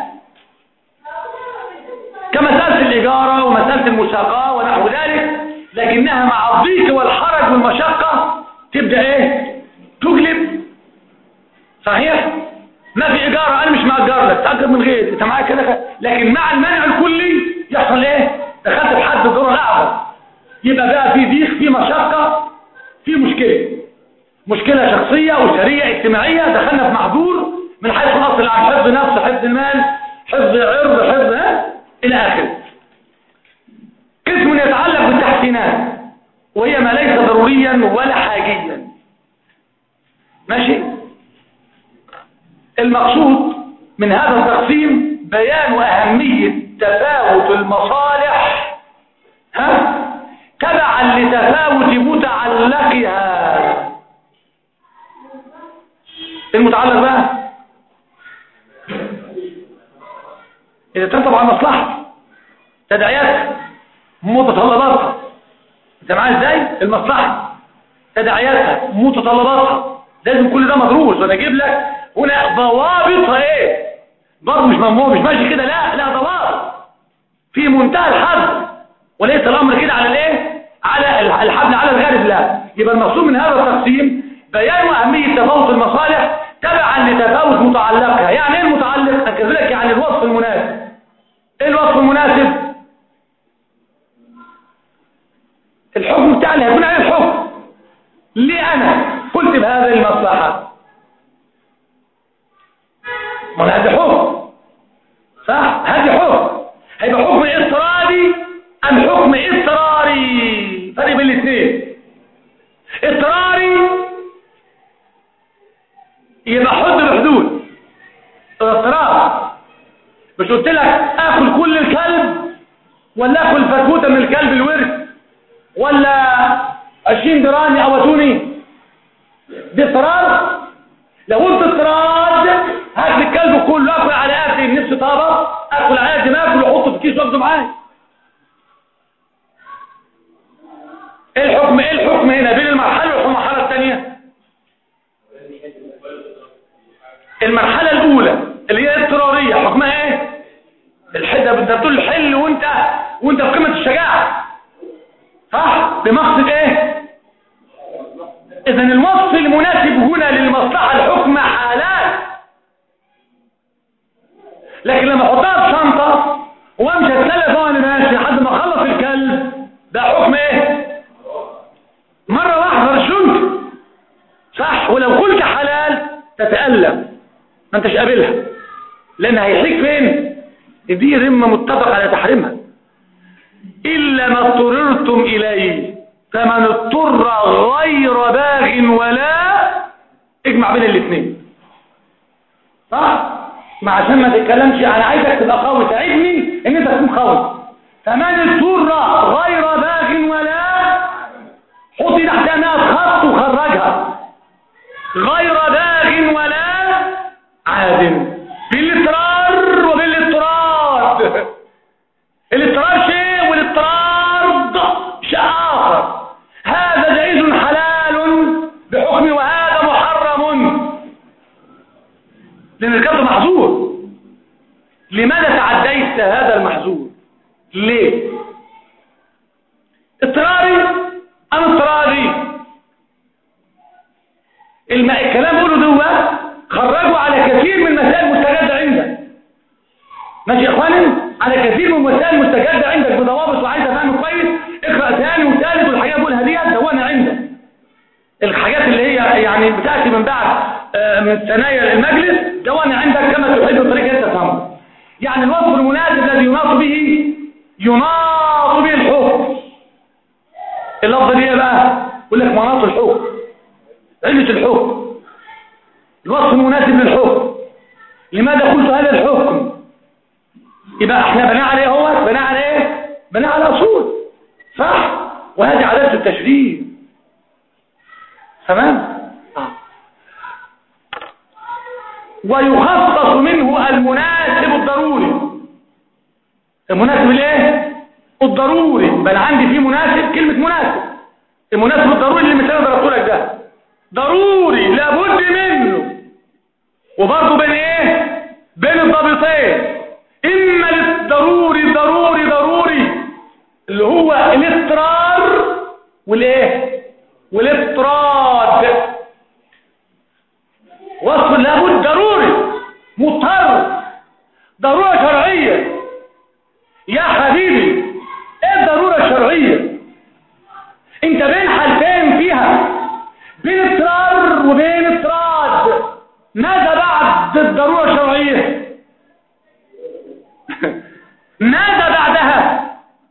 كمسألة الإجارة ومسألة المساقاة ونحو ذلك لكنها مع الضيق والحرج والمشقة تبدأ ايه تجلب صحيح ما في إجارة أنا مش مأجر لك تأجر من غير أنت معاك كده لكن مع المنع الكلي يحصل ايه دخلت بحد الضرر الأعظم يبقى بقى في ضيق في مشقة في مشكلة مشكلة شخصية أسرية اجتماعية دخلنا في محظور من حيث الأصل عن حفظ نفس حفظ المال حفظ عرض حفظ ها إلى آخره قسم يتعلق بالتحسينات وهي ما ليس ضروريا ولا حاجيا ماشي المقصود من هذا التقسيم بيان أهمية تفاوت المصالح ها تبعا لتفاوت متعلقها المتعلق بقى إذا تنتبع عن مصلحة تدعيات متطلباتها انت معايا ازاي المصلحه تداعياتها متطلباتها لازم كل ده مدروس وانا اجيب لك هنا ضوابطها ايه برضه مش ممنوع مش ماشي كده لا لا ضوابط في منتهى الحد وليس الامر كده على الايه على الحبل على الغارب لا يبقى المقصود من هذا التقسيم بيان اهميه تفاوت المصالح تبعا لتفاوت متعلقها يعني ايه المتعلق كذلك يعني الوصف المناسب ايه الوصف المناسب الحكم بتاعي اللي هيكون عليه الحكم ليه انا قلت بهذه المصلحه ما انا هدي حكم صح هدي حكم هيبقى حكم اضطراري ام حكم اضطراري فرق بين الاثنين اضطراري يبقى حد بحدود اضطرار مش قلت لك اكل كل الكلب ولا اكل فتوته من الكلب الورث ولا 20 دراني او اتوني دي اضطرار لو انت اضطرار هات الكلب كله اكل على قد النفس طابه اكل على قد ما اكل واحطه في كيس واخده معايا ايه الحكم ايه الحكم هنا بين المرحله والمرحله الثانيه المرحله الاولى اللي هي اضطراريه حكمها ايه الحده بدها تقول الحل وانت وانت في قمه الشجاعه صح بمقصد ايه اذا الوصف المناسب هنا للمصلحه الحكم حالات لكن لما احطها في شنطه وامشي اتكلم وانا ماشي لحد ما اخلص الكلب ده حكم ايه مره واحده مش يمكن صح ولو قلت حلال تتالم ما انتش قابلها لان هيحيك فين دي رمه متفق على تحريمها الا ما اضطررتم اليه فمن اضطر غير باغ ولا اجمع بين الاثنين صح ما عشان ما تتكلمش انا عايزك تبقى قوي ساعدني ان انت تكون قوي فمن اضطر غير باغ ولا حطي تحتها 100 خط وخرجها غير باغ ولا عاد بالاضطرار وبالاضطراد الاضطرار شيء والاضطراد شيء اخر هذا جائز حلال بحكم وهذا محرم لان الكلب محظور لماذا تعديت هذا المحظور ليه اضطراري ام اضطراري الم... الكلام بقوله دوت خرجوا على كثير من المسائل المستجدة عندك ماشي يا اخواني على كثير من المسائل المستجدة عندك بضوابط وعايز افهمه كويس اقرا ثاني وثالث والحاجات اللي بقولها ديت دوانا عندك الحاجات اللي هي يعني بتاتي من بعد آه، من ثنايا المجلس دوانا عندك كما تحب الطريقه انت تفهمه يعني الوصف المناسب الذي يناط به يناط به الحكم اللفظه دي ايه بقى يقول لك مناط الحكم علة الحكم الوصف المناسب للحكم لماذا قلت هذا الحكم يبقى احنا بناء عليه هو بناء على ايه بناء على اصول صح وهذه عادات التشريع تمام آه. ويخصص منه المناسب الضروري المناسب الايه الضروري بل عندي فيه مناسب كلمة مناسب المناسب الضروري اللي مثلا ضربته لك ده ضروري لابد منه وبرضه بين ايه بين الضابطين اما للضروري ضروري ضروري اللي هو الاضطرار والايه والاضطراد وصف لابد ضروري مضطر ضرورة شرعية يا حبيبي ايه الضرورة الشرعية انت بين حالتين فيها بين اضطرار وبين اضطراد ماذا بعد الضرورة الشرعية ماذا بعدها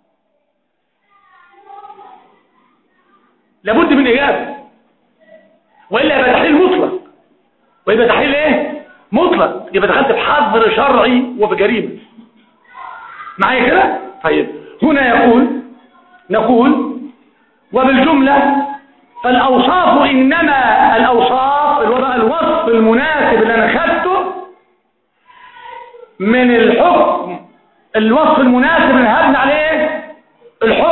لابد من إجابة وإلا يبقى تحليل مطلق ويبقى تحليل إيه مطلق يبقى دخلت في حظر شرعي وفي جريمة معايا كده طيب هنا يقول نقول وبالجملة فالأوصاف إنما الأوصاف اللي هو بقى الوصف المناسب اللي أنا خدته من الحكم الوصف المناسب اللي هبني عليه الحكم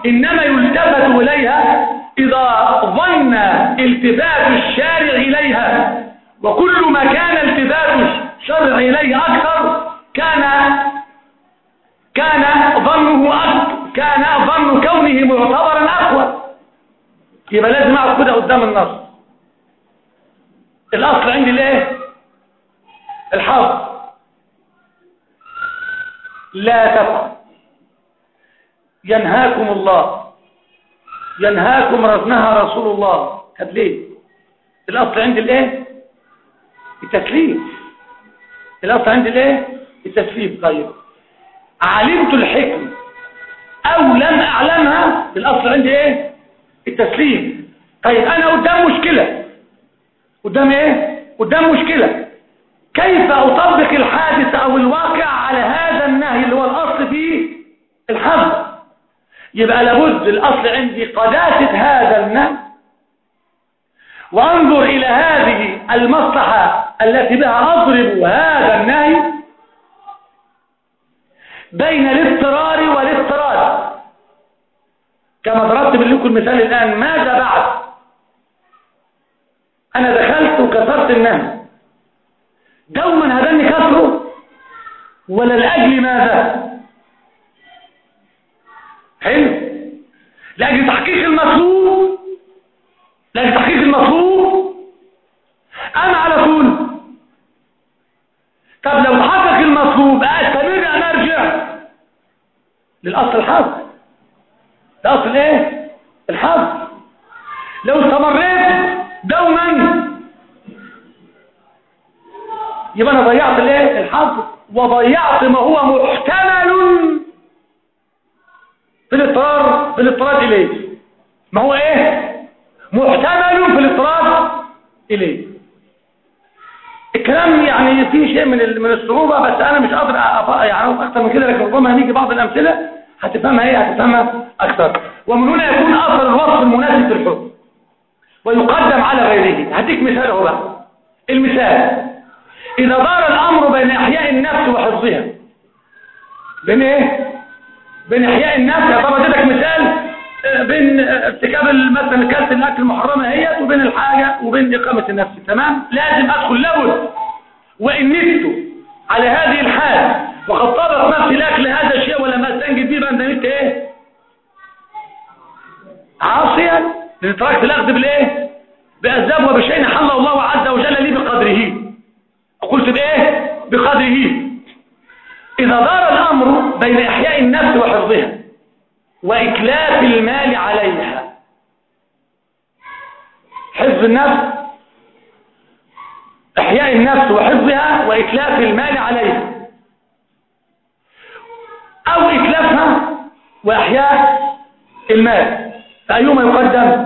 إنما يلتفت إليها إذا ظن التفات الشارع إليها وكل ما كان التفات الشرع إليه أكثر كان كان ظنه أكثر كان ظن كونه معتبرا أقوى يبقى لازم أقعد كده قدام النص الأصل عندي الايه الحظ لا تفعل ينهاكم الله ينهاكم رزنها رسول الله طب ليه الاصل عندي الايه التسليم الاصل عندي الايه التسليم طيب علمت الحكم او لم اعلمها الاصل عندي ايه التسليم طيب انا قدام مشكلة قدام ايه قدام مشكلة كيف اطبق الحادث او الواقع على هذا النهي اللي هو الاصل فيه الحظ يبقى لابد الاصل عندي قداسة هذا النهي وانظر الى هذه المصلحة التي بها اضرب هذا النهي بين الاضطرار والاضطراد كما ضربت لكم المثال الان ماذا بعد انا دخلت وكسرت النهي دوما هدني كسره ولا لاجل ماذا حلو لاجل تحقيق المطلوب لاجل تحقيق المطلوب انا على طول طب لو تحقق المطلوب استمر ام ارجع للاصل الحظ الاصل ايه الحظ لو استمريت دوما يبقى انا ضيعت الايه الحظ وضيعت ما هو محتمل في الاضطرار في الاضطرار اليه ما هو ايه محتمل في الاضطرار اليه الكلام يعني فيه شيء من من الصعوبة بس انا مش قادر يعني اكتر من كده لكن ربما هنيجي بعض الامثلة هتفهمها ايه هتفهمها اكثر ومن هنا يكون اثر الوصف المناسب في الحكم ويقدم على غيره هديك مثال اهو بقى المثال اذا دار الامر بين احياء النفس وحفظها بين ايه بين احياء النفس طبعا اديتك مثال بين ارتكاب مثلا كلت الاكل المحرمه هي وبين الحاجه وبين اقامه النفس تمام لازم ادخل لابد وان نفت على هذه الحال وقد طابق نفسي الاكل هذا الشيء ولم استنجد به بقى انت ايه عاصيا لان تركت الاخذ بالايه باسباب وبشيء حل الله عز وجل لي بقدره قلت بايه بقدره اذا دار الامر بين احياء النفس وحفظها وإتلاف المال عليها حفظ النفس إحياء النفس وحفظها وإتلاف المال عليها أو إتلافها وإحياء المال فأيهما يقدم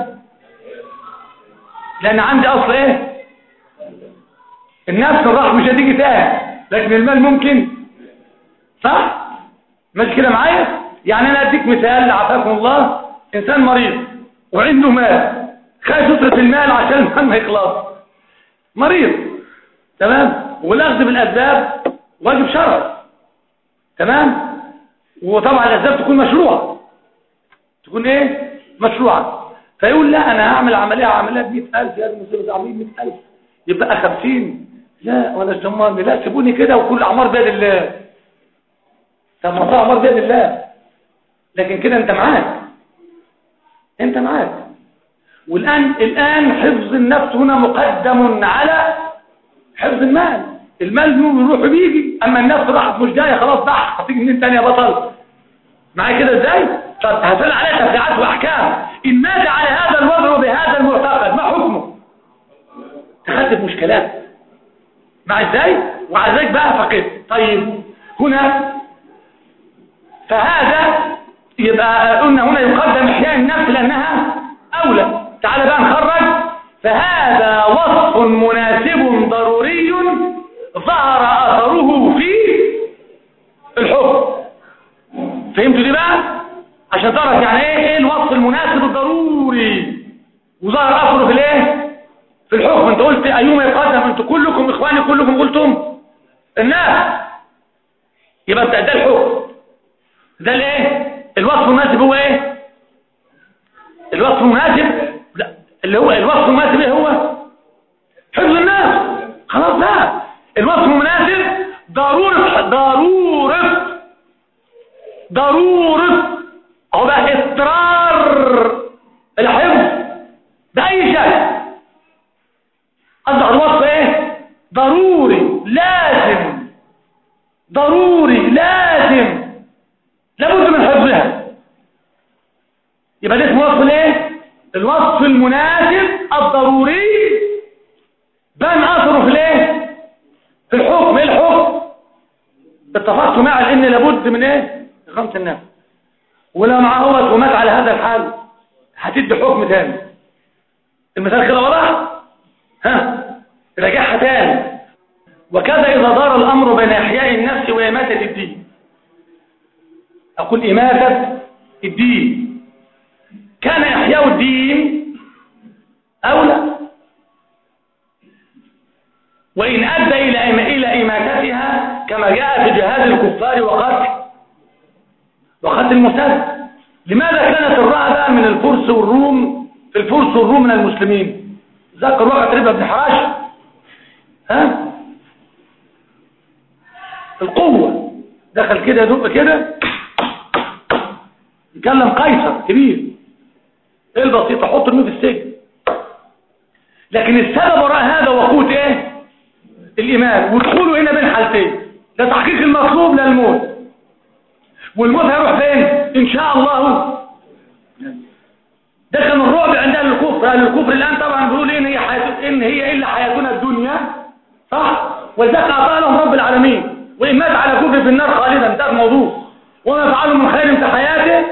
لأن عندي أصل إيه النفس الراح مش هتيجي تاني لكن المال ممكن صح ماشي كده معايا يعني انا اديك مثال عافاكم الله انسان مريض وعنده مال خايف يصرف المال عشان المال ما يخلص مريض تمام والاخذ بالاسباب واجب شرعي تمام وطبعا الاسباب تكون مشروعه تكون ايه مشروعه فيقول لا انا هعمل عمليه عمليه ب 100000 يا ابني عاملين 100000 يبقى 50 لا ولا ضماني لا سيبوني كده وكل اعمار بيد الله طب ما اعمار بيد الله لكن كده انت معاك انت معاك والآن الآن حفظ النفس هنا مقدم على حفظ المال المال يروح وبيجي اما النفس راحت مش جايه خلاص ضح هتيجي منين تاني يا بطل معايا كده ازاي طب هسال عليها تفريعات واحكام ان مات على هذا الوضع وبهذا المعتقد ما حكمه تخلف مشكلات مع ازاي وعلى ذلك بقى فقط طيب هنا فهذا يبقى قلنا هنا يقدم احياء النفس لانها اولى تعال بقى نخرج فهذا وصف مناسب ضروري ظهر اثره في الحكم فهمتوا دي بقى عشان تعرف يعني ايه ايه الوصف المناسب الضروري وظهر اثره في الايه في الحكم انت قلت ايهما يقدم انتوا كلكم اخواني كلكم قلتم الناس يبقى ده الحكم ده الايه الوصف المناسب هو ايه الوصف المناسب لا اللي هو الوصف المناسب ايه هو حفظ الناس خلاص لا الوصف المناسب ضرورة ضرورة ضرورة هو بقى اضطرار الحفظ بأي شيء أصبح الوصف ايه ضروري لازم ضروري لازم لابد من حفظها يبقى ده اسمه وصف الايه الوصف المناسب الضروري بان اثره في الايه في الحكم ايه الحكم اتفقت مع ان لابد من ايه خمس الناس ولو معاه هو ومات على هذا الحال هتدي حكم تاني المثال كده واضح ها راجعها تاني وكذا إذا دار الأمر بين إحياء النفس وإماتة الدين أقول إماتة الدين كان إحياء الدين أولى وإن أدى إلى إلى إماتتها كما جاء في جهاد الكفار وقتل وقتل المسلم لماذا كانت الرهبة من الفرس والروم في الفرس والروم من المسلمين ذكر وقت ربا بن حراش ها القوة دخل كده يدق كده يكلم قيصر كبير ايه البسيطة حط الميه في السجن لكن السبب وراء هذا وقوت ايه الايمان ودخوله هنا بين حالتين ده تحقيق المطلوب للموت والموت هيروح فين ان شاء الله ده كان الرعب عند اهل الكفر اهل الكفر الان طبعا بيقولوا ان هي حياة ان هي الا حياتنا الدنيا صح ولذلك اعطاها لهم رب العالمين وان مات على كفر في النار خالدا ده الموضوع وما فعله من خير في حياته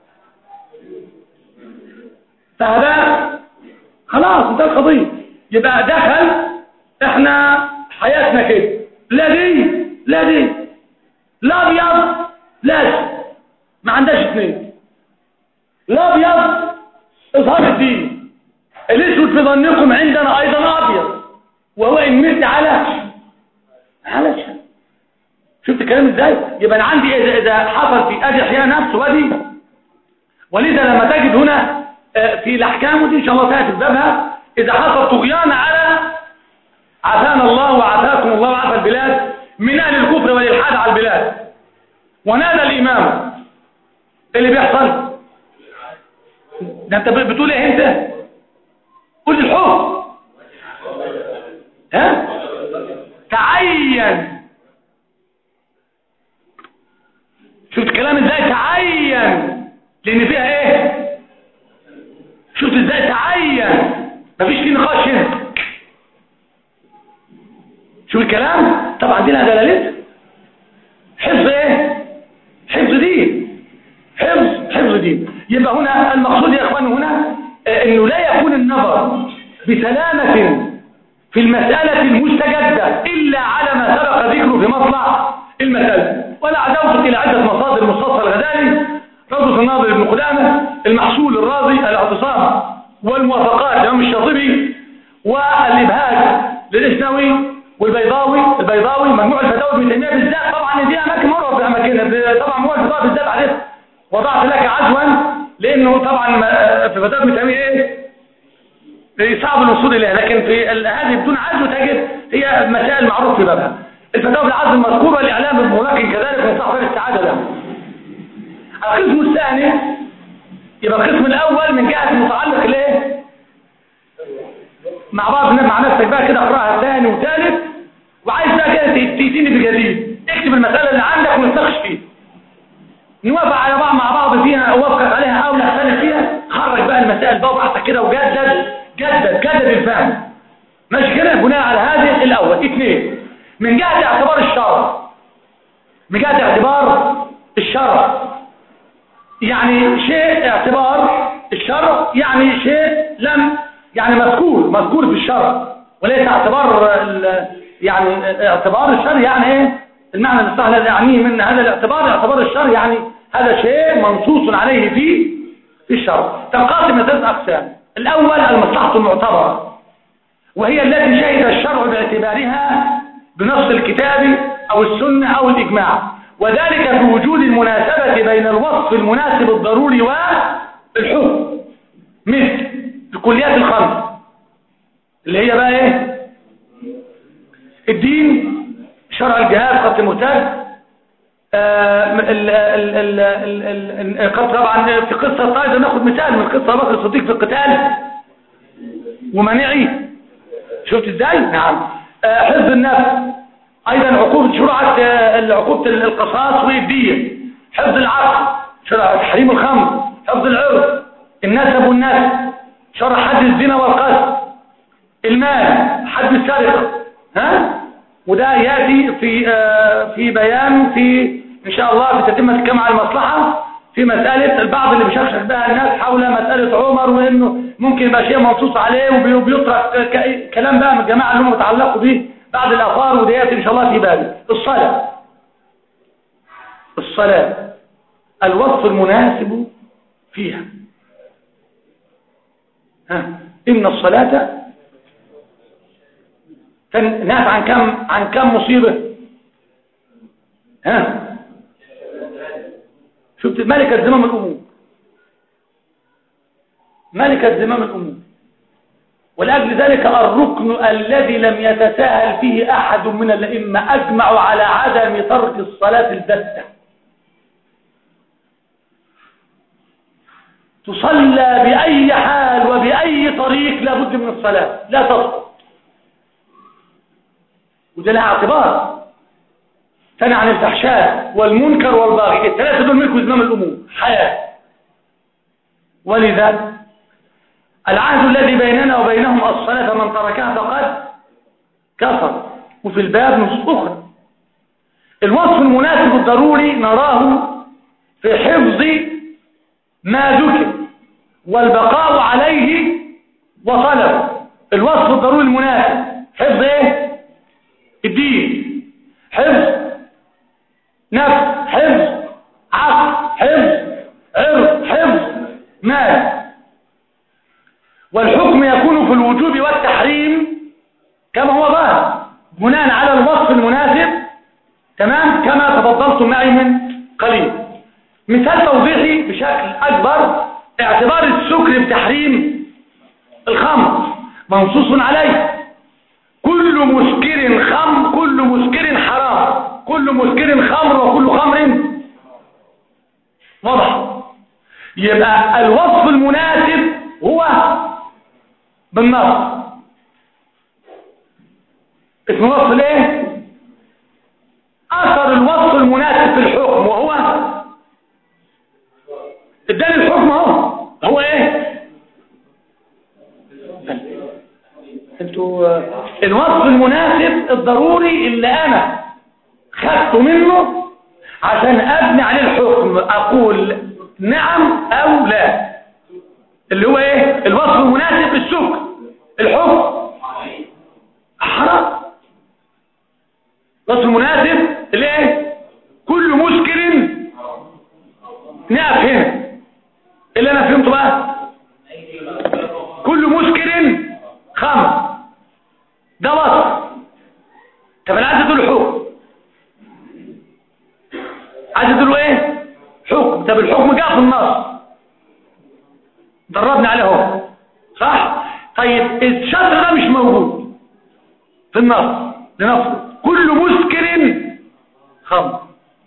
فهذا خلاص انتهى القضيه يبقى دخل احنا حياتنا كده لا دي لا دي لا ابيض لا أسود. ما عندهاش اثنين لا ابيض اظهار الدين الاسود في ظنكم عندنا ايضا ابيض وهو ان مت على على شيء شفت الكلام ازاي يبقى انا عندي اذا اذا حصل في ادي احياء نفس ودي ولذا لما تجد هنا آه، في الاحكام ودي ان شاء الله تاتي في بابها اذا حصل طغيان على عافانا الله وعافاكم الله وعافى البلاد من اهل الكفر والالحاد على البلاد ونادى الامام اللي بيحصل ده انت بتقول ايه انت قول الحكم ها تعين شفت الكلام ازاي تعين لان فيها ايه شفت ازاي تعين مفيش فيه نقاش هنا شوف الكلام طبعا دي لها دلالتها حفظ ايه حفظ دين حفظ حفظ دين يبقى هنا المقصود يا اخوان هنا آه، انه لا يكون النظر بسلامة في المسألة المستجدة إلا على ما سبق ذكره في مطلع المسألة ولا عدوت إلى عدة مصادر مصطفى الغزالي روضة الناظر ابن قدامة المحصول الرازي الاعتصام والموافقات لإمام الشاطبي والإبهاج للإسنوي والبيضاوي البيضاوي مجموع الفتاوى ابن تيمية بالذات طبعا دي أماكن مرة في أماكنها طبعا مجموع الفتاوى بالذات عرفت وضعت لك عزوا لأنه طبعا ما- في فتاوى ابن تيمية إيه صعب الوصول إليها لكن في ال- هذه بدون عزو تجد هي مسائل معروف في بابها الفتاوى بالعزو المذكورة الإعلام بالملاكن كذلك من صاحب السعادة له القسم الثاني يبقى القسم الأول من جهة المتعلق ليه مع بعض مع نفسك بقى كده اقراها ثاني وثالث وعايز بقى كده تأتيني بجديد اكتب المسألة اللي عندك ونتناقش فيها نوافق على بعض مع بعض فيها او وافقك عليها او نختلف فيها خرج بقى المسائل بقى وبحثك كده وجدد جدد جدد الفهم ماشي كده بناء على هذه الاول اثنين من جهة اعتبار الشرع من جهة اعتبار الشرع يعني شيء اعتبار الشرع يعني شيء لم يعني مذكور مذكور في الشرع وليس اعتبار ال- يعني اعتبار الشرع يعني ايه المعنى الاصطلاحي الذي يعنيه من هذا الاعتبار اعتبار الشرع يعني هذا شيء منصوص عليه في في الشرع تنقسم ثلاث اقسام الاول المصلحه المعتبره وهي التي شهد الشرع باعتبارها بنص الكتاب او السنه او الاجماع وذلك في وجود المناسبه بين الوصف المناسب الضروري والحكم مثل الكليات الخمس اللي هي بقى ايه الدين شرع الجهاد قتل المرتد طبعا في قصة طيب ناخد مثال من قصة بكر الصديق في القتال ومنعي شفت ازاي نعم آه، حفظ النفس ايضا عقوبة شرعة آه، عقوبة القصاص والدية حفظ العقل شرع تحريم الخمر حفظ العرض النسب والنسب شرع حد الزنا والقتل المال حد السرقة ها وده يأتي في آه، في بيان في إن شاء الله في تتمة الكلام المصلحة في مسألة البعض اللي بيشخشخ بها الناس حول مسألة عمر وإنه ممكن يبقى شيء منصوص عليه وبيطرق كلام بقى من الجماعة اللي هم متعلقوا به بعد الآثار وديات إن شاء الله في بالي الصلاة الصلاة الوصف المناسب فيها ها إن الصلاة ناس عن كم عن كم مصيبة ها شفت ملكة زمام الأمور ملكة زمام الأمور ولأجل ذلك الركن الذي لم يتساهل فيه أحد من الأئمة أجمعوا على عدم ترك الصلاة البتة تصلى بأي حال وبأي طريق لابد من الصلاة لا تسقط وده لها اعتبار ثاني عن الفحشاء والمنكر والباغي الثلاثة دول ملكوا زمام الأمور حياة ولذا العهد الذي بيننا وبينهم الصلاة من تركها فقد كفر وفي الباب نصوص أخرى الوصف المناسب الضروري نراه في حفظ ما ذكر والبقاء عليه وطلب الوصف الضروري المناسب حفظ ايه الدين حفظ نفس حفظ عقل حفظ عرض حفظ مال والحكم يكون في الوجوب والتحريم كما هو ظاهر بناء على الوصف المناسب تمام كما تفضلتم معي من قليل مثال توضيحي بشكل أكبر اعتبار السكر بتحريم الخمر منصوص عليه كل مسكر خمر كل مسكر حرام كل مسكر خمر وكل خمر واضح يبقى الوصف المناسب هو بالنص اسم وصف الايه اثر الوصف المناسب في الحكم وهو اداني الحكم اهو هو ايه انتوا الوصف المناسب الضروري اللي انا خدته منه عشان ابني عليه الحكم اقول نعم او لا اللي هو ايه الوصف المناسب للسكر الحكم حرام الوصف المناسب اللي ايه كل مسكر نقف هنا اللي انا فهمته بقى كل مسكر خمر ده وصف طب انا عايز اديله حكم عايز اديله ايه حكم طب الحكم جاء في النص دربنا عليه اهو صح طيب الشطر ده مش موجود في النص لنفسه كل مسكر خمر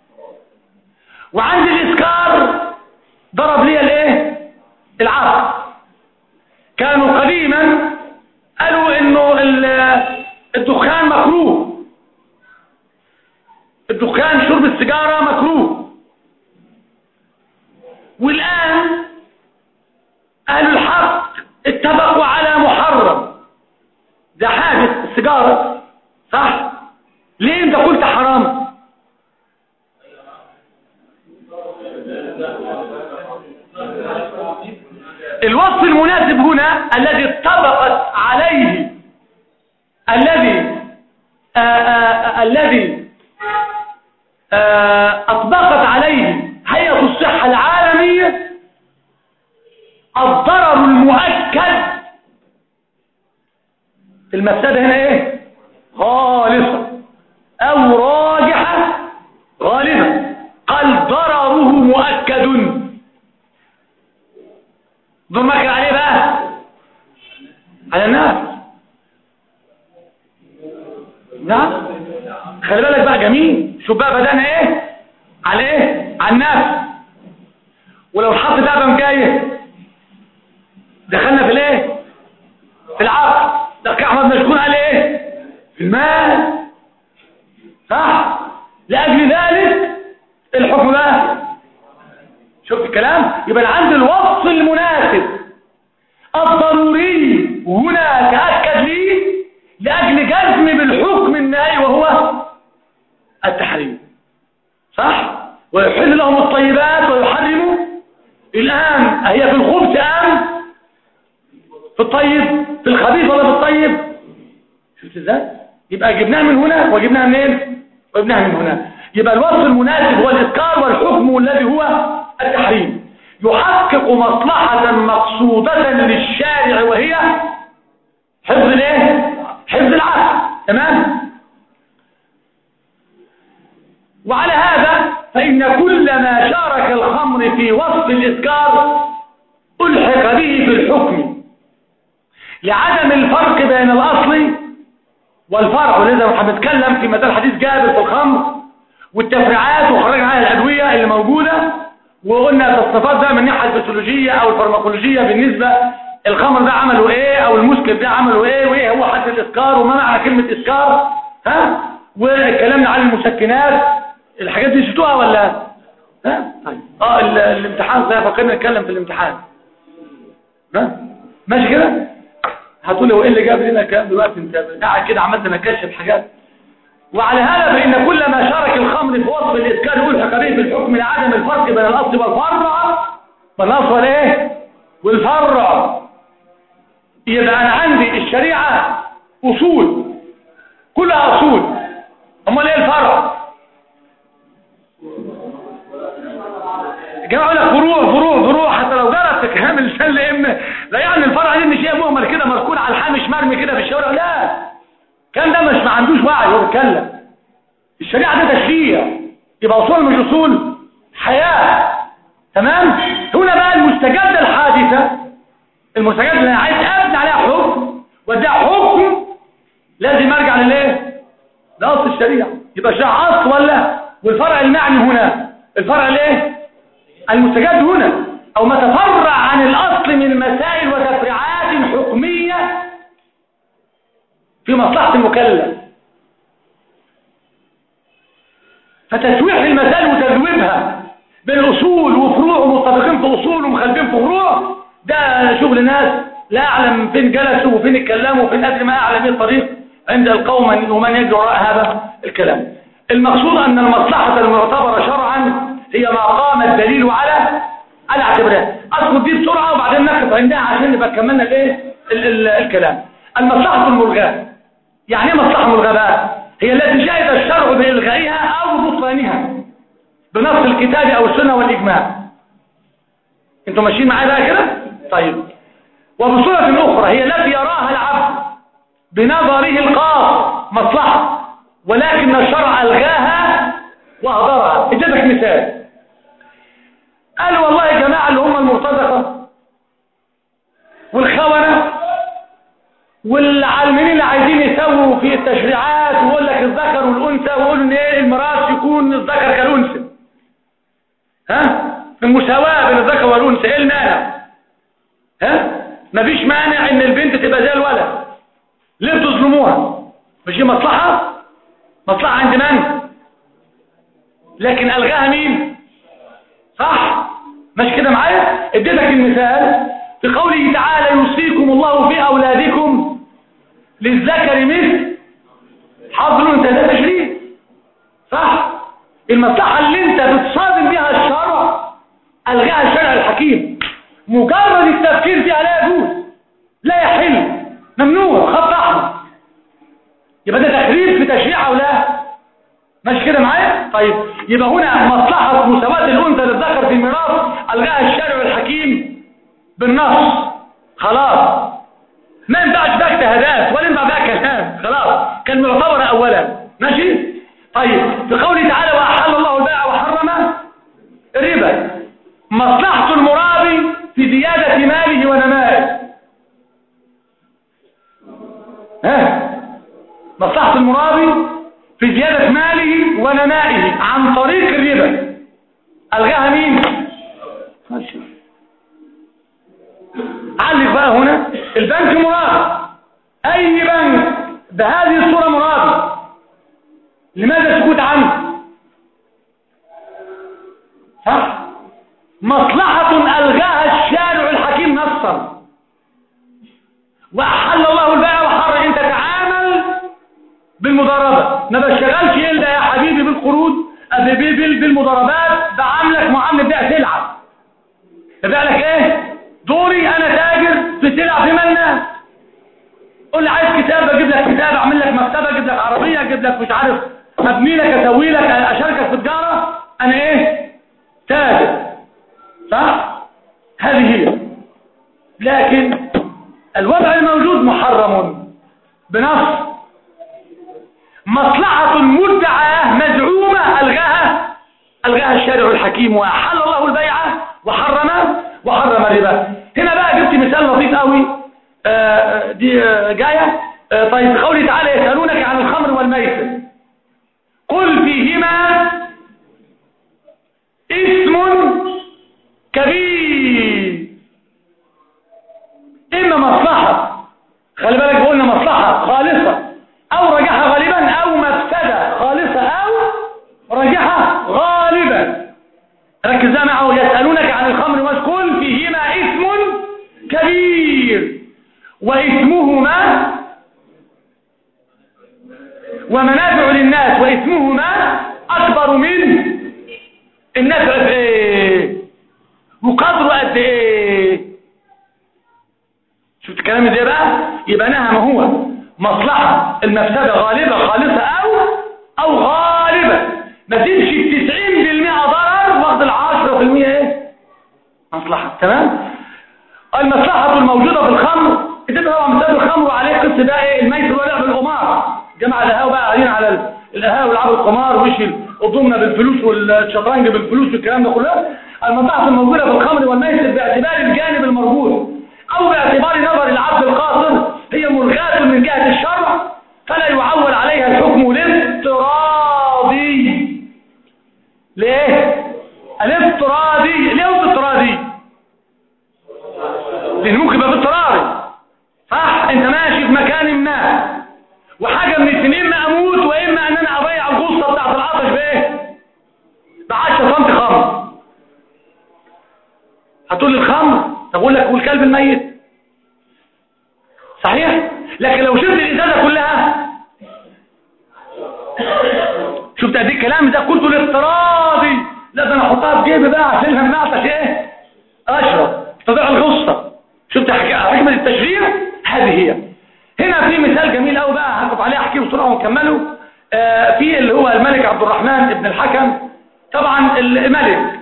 وعند الاسكار ضرب لي الايه العقل كانوا قديما قالوا انه الدخان مكروه الدخان شرب السيجارة مكروه والآن أهل الحق اتفقوا على محرم ده حاجة السيجارة صح ليه انت قلت حرام الوصف المناسب هنا الذي اتفقت عليه الذي آآ آآ الذي أطبقت عليه هيئة الصحة العالمية الضرر المؤكد المفسدة هنا ايه خالصة او راجحة غالبا قال ضرره مؤكد دور مكر عليه بقى خلي بالك بقى جميل شوف بقى بدأنا ايه على ايه على النفس ولو اتحط لعبة جاية دخلنا في الايه في العقل ده احمد مشغول على ايه في المال صح لاجل ذلك الحكم ده شفت الكلام يبقى انا عندي الوصف المناسب الضروري هنا تاكد لي لاجل جزم بالحكم النهائي وهو التحريم صح ويحل لهم الطيبات ويحرم الان هي في الخبث ام في الطيب في الخبيث ولا في الطيب شفت ازاي يبقى جبناها من هنا وجبناها منين وجبناها من هنا يبقى الوصف المناسب هو الاسكار والحكم الذي هو التحريم يحقق مصلحة مقصودة للشارع وهي حفظ الايه حفظ العقل تمام وعلى هذا فإن كل ما شارك الخمر في وصف الإسكار ألحق به في الحكم لعدم الفرق بين الأصل والفرع ولذا احنا بنتكلم في مثال حديث جابر في الخمر والتفريعات وخرجنا عليها الأدوية اللي موجودة وقلنا تصنيفات بقى من الناحية الفسيولوجية أو الفارماكولوجية بالنسبة الخمر ده عمله ايه او المسكر ده عمله ايه وايه هو حد الاسكار وما معنى كلمة اسكار ها واتكلمنا عن المسكنات الحاجات دي شفتوها ولا ها طيب اه ال- الامتحان زي فكرنا نتكلم في الامتحان ها ماشي كده هتقولي هو ايه اللي جاب لنا الكلام دلوقتي انت قاعد كده عمال تنكشف حاجات وعلى هذا فإن كل ما شارك الخمر في وصف الإسكار يلحق به في الحكم لعدم الفرق بين الأصل والفرع والأصل والإيه؟ والفرع يبقى أنا عندي الشريعة أصول كلها أصول أمال إيه الفرع؟ جماعة يقول لك فروع فروع فروع حتى لو جرت تكهام اللسان لأن لا يعني الفرع دي مش شيء مهمل كده مركون على الحامش مرمي كده في الشوارع لا كان ده مش ما عندوش وعي هو بيتكلم الشريعة ده تشريع يبقى أصول مش أصول حياة تمام هنا بقى المستجد الحادثة المستجد اللي أنا عايز أبني عليها حكم وده حكم لازم أرجع للإيه لأصل الشريعة يبقى الشريعة أصل ولا والفرع المعني هنا الفرع الإيه المستجد هنا أو ما تفرع عن الأصل من مسائل وتفريعات حكمية في مصلحة المكلف فتسويح المسائل وتذويبها بين اصول وفروع ومتفقين في اصول ومخالفين في فروع ده شغل ناس لا اعلم فين جلسوا وفين اتكلموا وفين ادري ما اعلم ايه الطريق عند القوم ومن يجري وراء هذا الكلام المقصود ان المصلحة المعتبرة شرعا هي ما قام الدليل على على اعتبارها اذكر دي بسرعة وبعدين نقف عندها عشان نبقى كملنا الايه ال- ال- الكلام المصلحة الملغاة يعني ايه مصلحة ملغاة بقى؟ هي التي شهد الشرع بإلغائها أو بطلانها بنص الكتاب أو السنة والإجماع انتوا ماشيين معايا بقى كده؟ طيب وبصورة أخرى هي التي يراها العبد بنظره القاص مصلحة ولكن الشرع ألغاها وأهدرها اديتك مثال قال والله يا جماعة اللي هم المرتزقة والخونة والعالمين اللي عايزين يسووا في التشريعات ويقول لك الذكر والانثى ويقولوا ان ايه الميراث يكون الذكر كالانثى ها المساواه بين الذكر والانثى ايه المانع ها مفيش مانع ان البنت تبقى زي الولد ليه بتظلموها مش دي مصلحه مصلحه عند من لكن الغاها مين صح مش كده معايا اديتك المثال في قوله تعالى يوصيكم الله في أولادكم للذكر مثل حظ الأنثى ده تشريع صح المصلحة اللي انت بتصادم بها الشرع ألغاها الشرع الحكيم مجرد التفكير فيها لا يجوز لا يحل ممنوع خط أحمر يبقى ده تخريب في تشريع أو لا ماشي كده معايا طيب يبقى هنا مصلحة مساواة الأنثى للذكر في الميراث ألغاها الشرع الحكيم بالنص خلاص ما ينفعش بقى اجتهادات ولا ينفع بقى كلام خلاص كان معتبر اولا ماشي طيب في قوله تعالى واحل الله البيع وحرم الربا مصلحة المرابي في زيادة ماله ونمائه ها مصلحة المرابي في زيادة ماله ونمائه عن طريق الربا ألغاها مين ماشي علق بقى هنا البنك مراد أي بنك بهذه الصورة مراد لماذا السكوت عنه صح مصلحة ألغاها الشارع الحكيم نصا وأحل الله البيع وحر أنت تعامل بالمضاربة ما بشتغلش إلا يا حبيبي بالقروض بالمضاربات بعاملك معاملة بيع سلعة بيع لك إيه دوري أنا تاجر في سلع في مالنا قول لي عايز كتاب اجيب لك كتاب اعمل لك مكتبه اجيب لك عربيه اجيب لك مش عارف ابني لك اسوي لك اشاركك في تجاره انا ايه تاجر صح هذه هي لكن الوضع الموجود محرم بنص مصلحة مدعاة مزعومة ألغاها ألغاها الشارع الحكيم وأحل الله البيعة وحرم وحرم الربا هنا بقى جبت مثال لطيف قوي آه دي آه جاية آه طيب قوله تعالى يسألونك عن الخمر والميسر قل فيهما اسم كبير إما مصلحة خلي بالك قلنا مصلحة خالصة أو رجحة غالبا أو مفسدة خالصة أو رجحة غالبا ركز بقى معه يسألونك عن الخمر والكل فيهما اسم كبير واسمهما ومنافع للناس واسمهما أكبر من النفع في ايه وقدره قد ايه شفت الكلام ده بقى يبقى نهى ما هو مصلحة المفسدة غالبة خالصة او او غالبة ما تمشي ب 90% ضرر واخد ال 10% ايه مصلحة تمام المصلحة الموجودة في الخمر كتبت طبعا مثال الخمر وعليه قصة بقى ايه الميسر ولعب القمار جمع الهاو بقى قاعدين على الهاو يلعبوا القمار وش الضمنه بالفلوس والشطرنج بالفلوس والكلام ده كله المصلحة الموجودة في الخمر والميسر باعتبار الجانب المربوط او باعتبار نظر العبد القاصر هي ملغاة من جهة الشرع فلا يعول عليها الحكم الافتراضي ليه الافتراضي ليه هو الافتراضي لان ممكن يبقى باضطراري صح انت ماشي في مكان ما وحاجة من الاثنين اما اموت واما ان انا اضيع الغصة بتاعت العطش بايه ب 10 سم خمر هتقول لي الخمر طب اقول لك والكلب الميت صحيح لكن لو شفت الازازه كلها شفت قد ايه الكلام ده كله الافتراضي لا ده انا احطها في جيبي بقى عشان لما اعطش ايه اشرب تضيع الغصه شفت حكمه التشريع هذه هي هنا في مثال جميل قوي بقى هنقف عليه احكيه بسرعه ونكمله آه في اللي هو الملك عبد الرحمن ابن الحكم طبعا الملك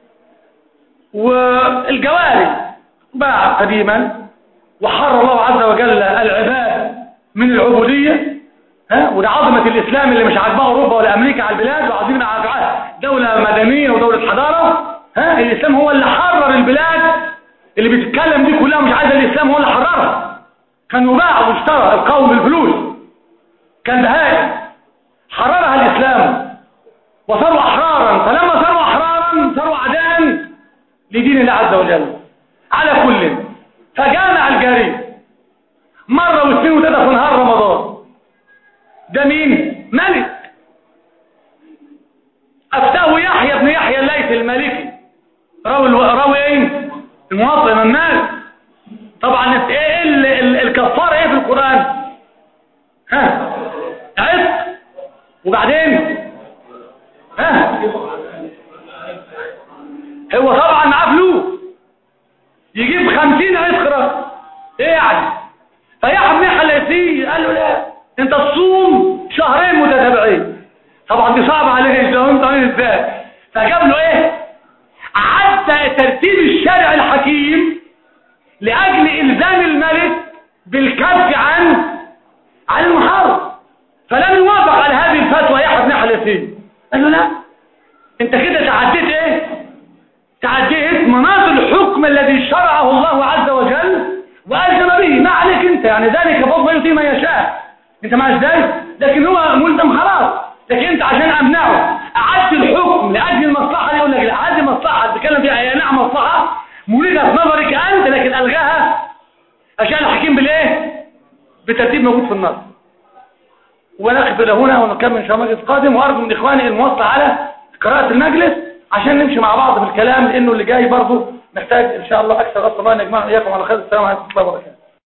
والجواري باع قديما وحر الله عز وجل العباد من العبودية ها وده عظمة الإسلام اللي مش عاجباه أوروبا ولا أمريكا على البلاد وعايزين دولة مدنية ودولة حضارة ها الإسلام هو اللي حرر البلاد اللي بتتكلم دي كلها مش عايزة الإسلام هو اللي حررها كان يباع واشترى القوم بالفلوس كان بهائم حررها الإسلام وصاروا أحرارا فلما صاروا أحرارا صاروا أعداء لدين الله عز وجل على كل فجامع الجريء مرة واثنين وثلاثة في نهار رمضان ده مين ملك افتاه يحيى بن يحيى الليث المالكي راوي راوي ايه المواطن الناس طبعا ايه ال ال الكفاره ايه في القران ها عتق وبعدين ها هو طبعا معاه فلوس يجيب خمسين عسكرة ايه يعني فيحب نحل يسير قال له لا انت تصوم شهرين متتابعين طبعا دي صعبة عليه ازاي طويل ازاي فجاب له ايه عدى ترتيب الشارع الحكيم لاجل الزام الملك بالكف عن عن المحارب فلم يوافق على هذه الفتوى يحيى بن يسير قال له لا انت كده تعديت ايه تعديت مناط الحكم الذي شرعه الله عز وجل وألزم به ما عليك انت يعني ذلك فضل يؤتي من يشاء انت مع ازاي لكن هو ملزم خلاص لكن انت عشان امنعه اعدي الحكم لاجل المصلحه دي يقول لك لا اعدي المصلحه تتكلم فيها هي نعم مصلحه مريدة في نظرك انت لكن الغاها عشان الحكيم بالايه بترتيب موجود في النص ونقف الى هنا ونكمل ان شاء الله المجلس القادم وارجو من اخواني الموصى على قراءه المجلس عشان نمشي مع بعض في الكلام لانه اللي جاي برضه محتاج ان شاء الله اكثر اسال الله ان يجمعنا اياكم على خير السلام عليكم ورحمه الله وبركاته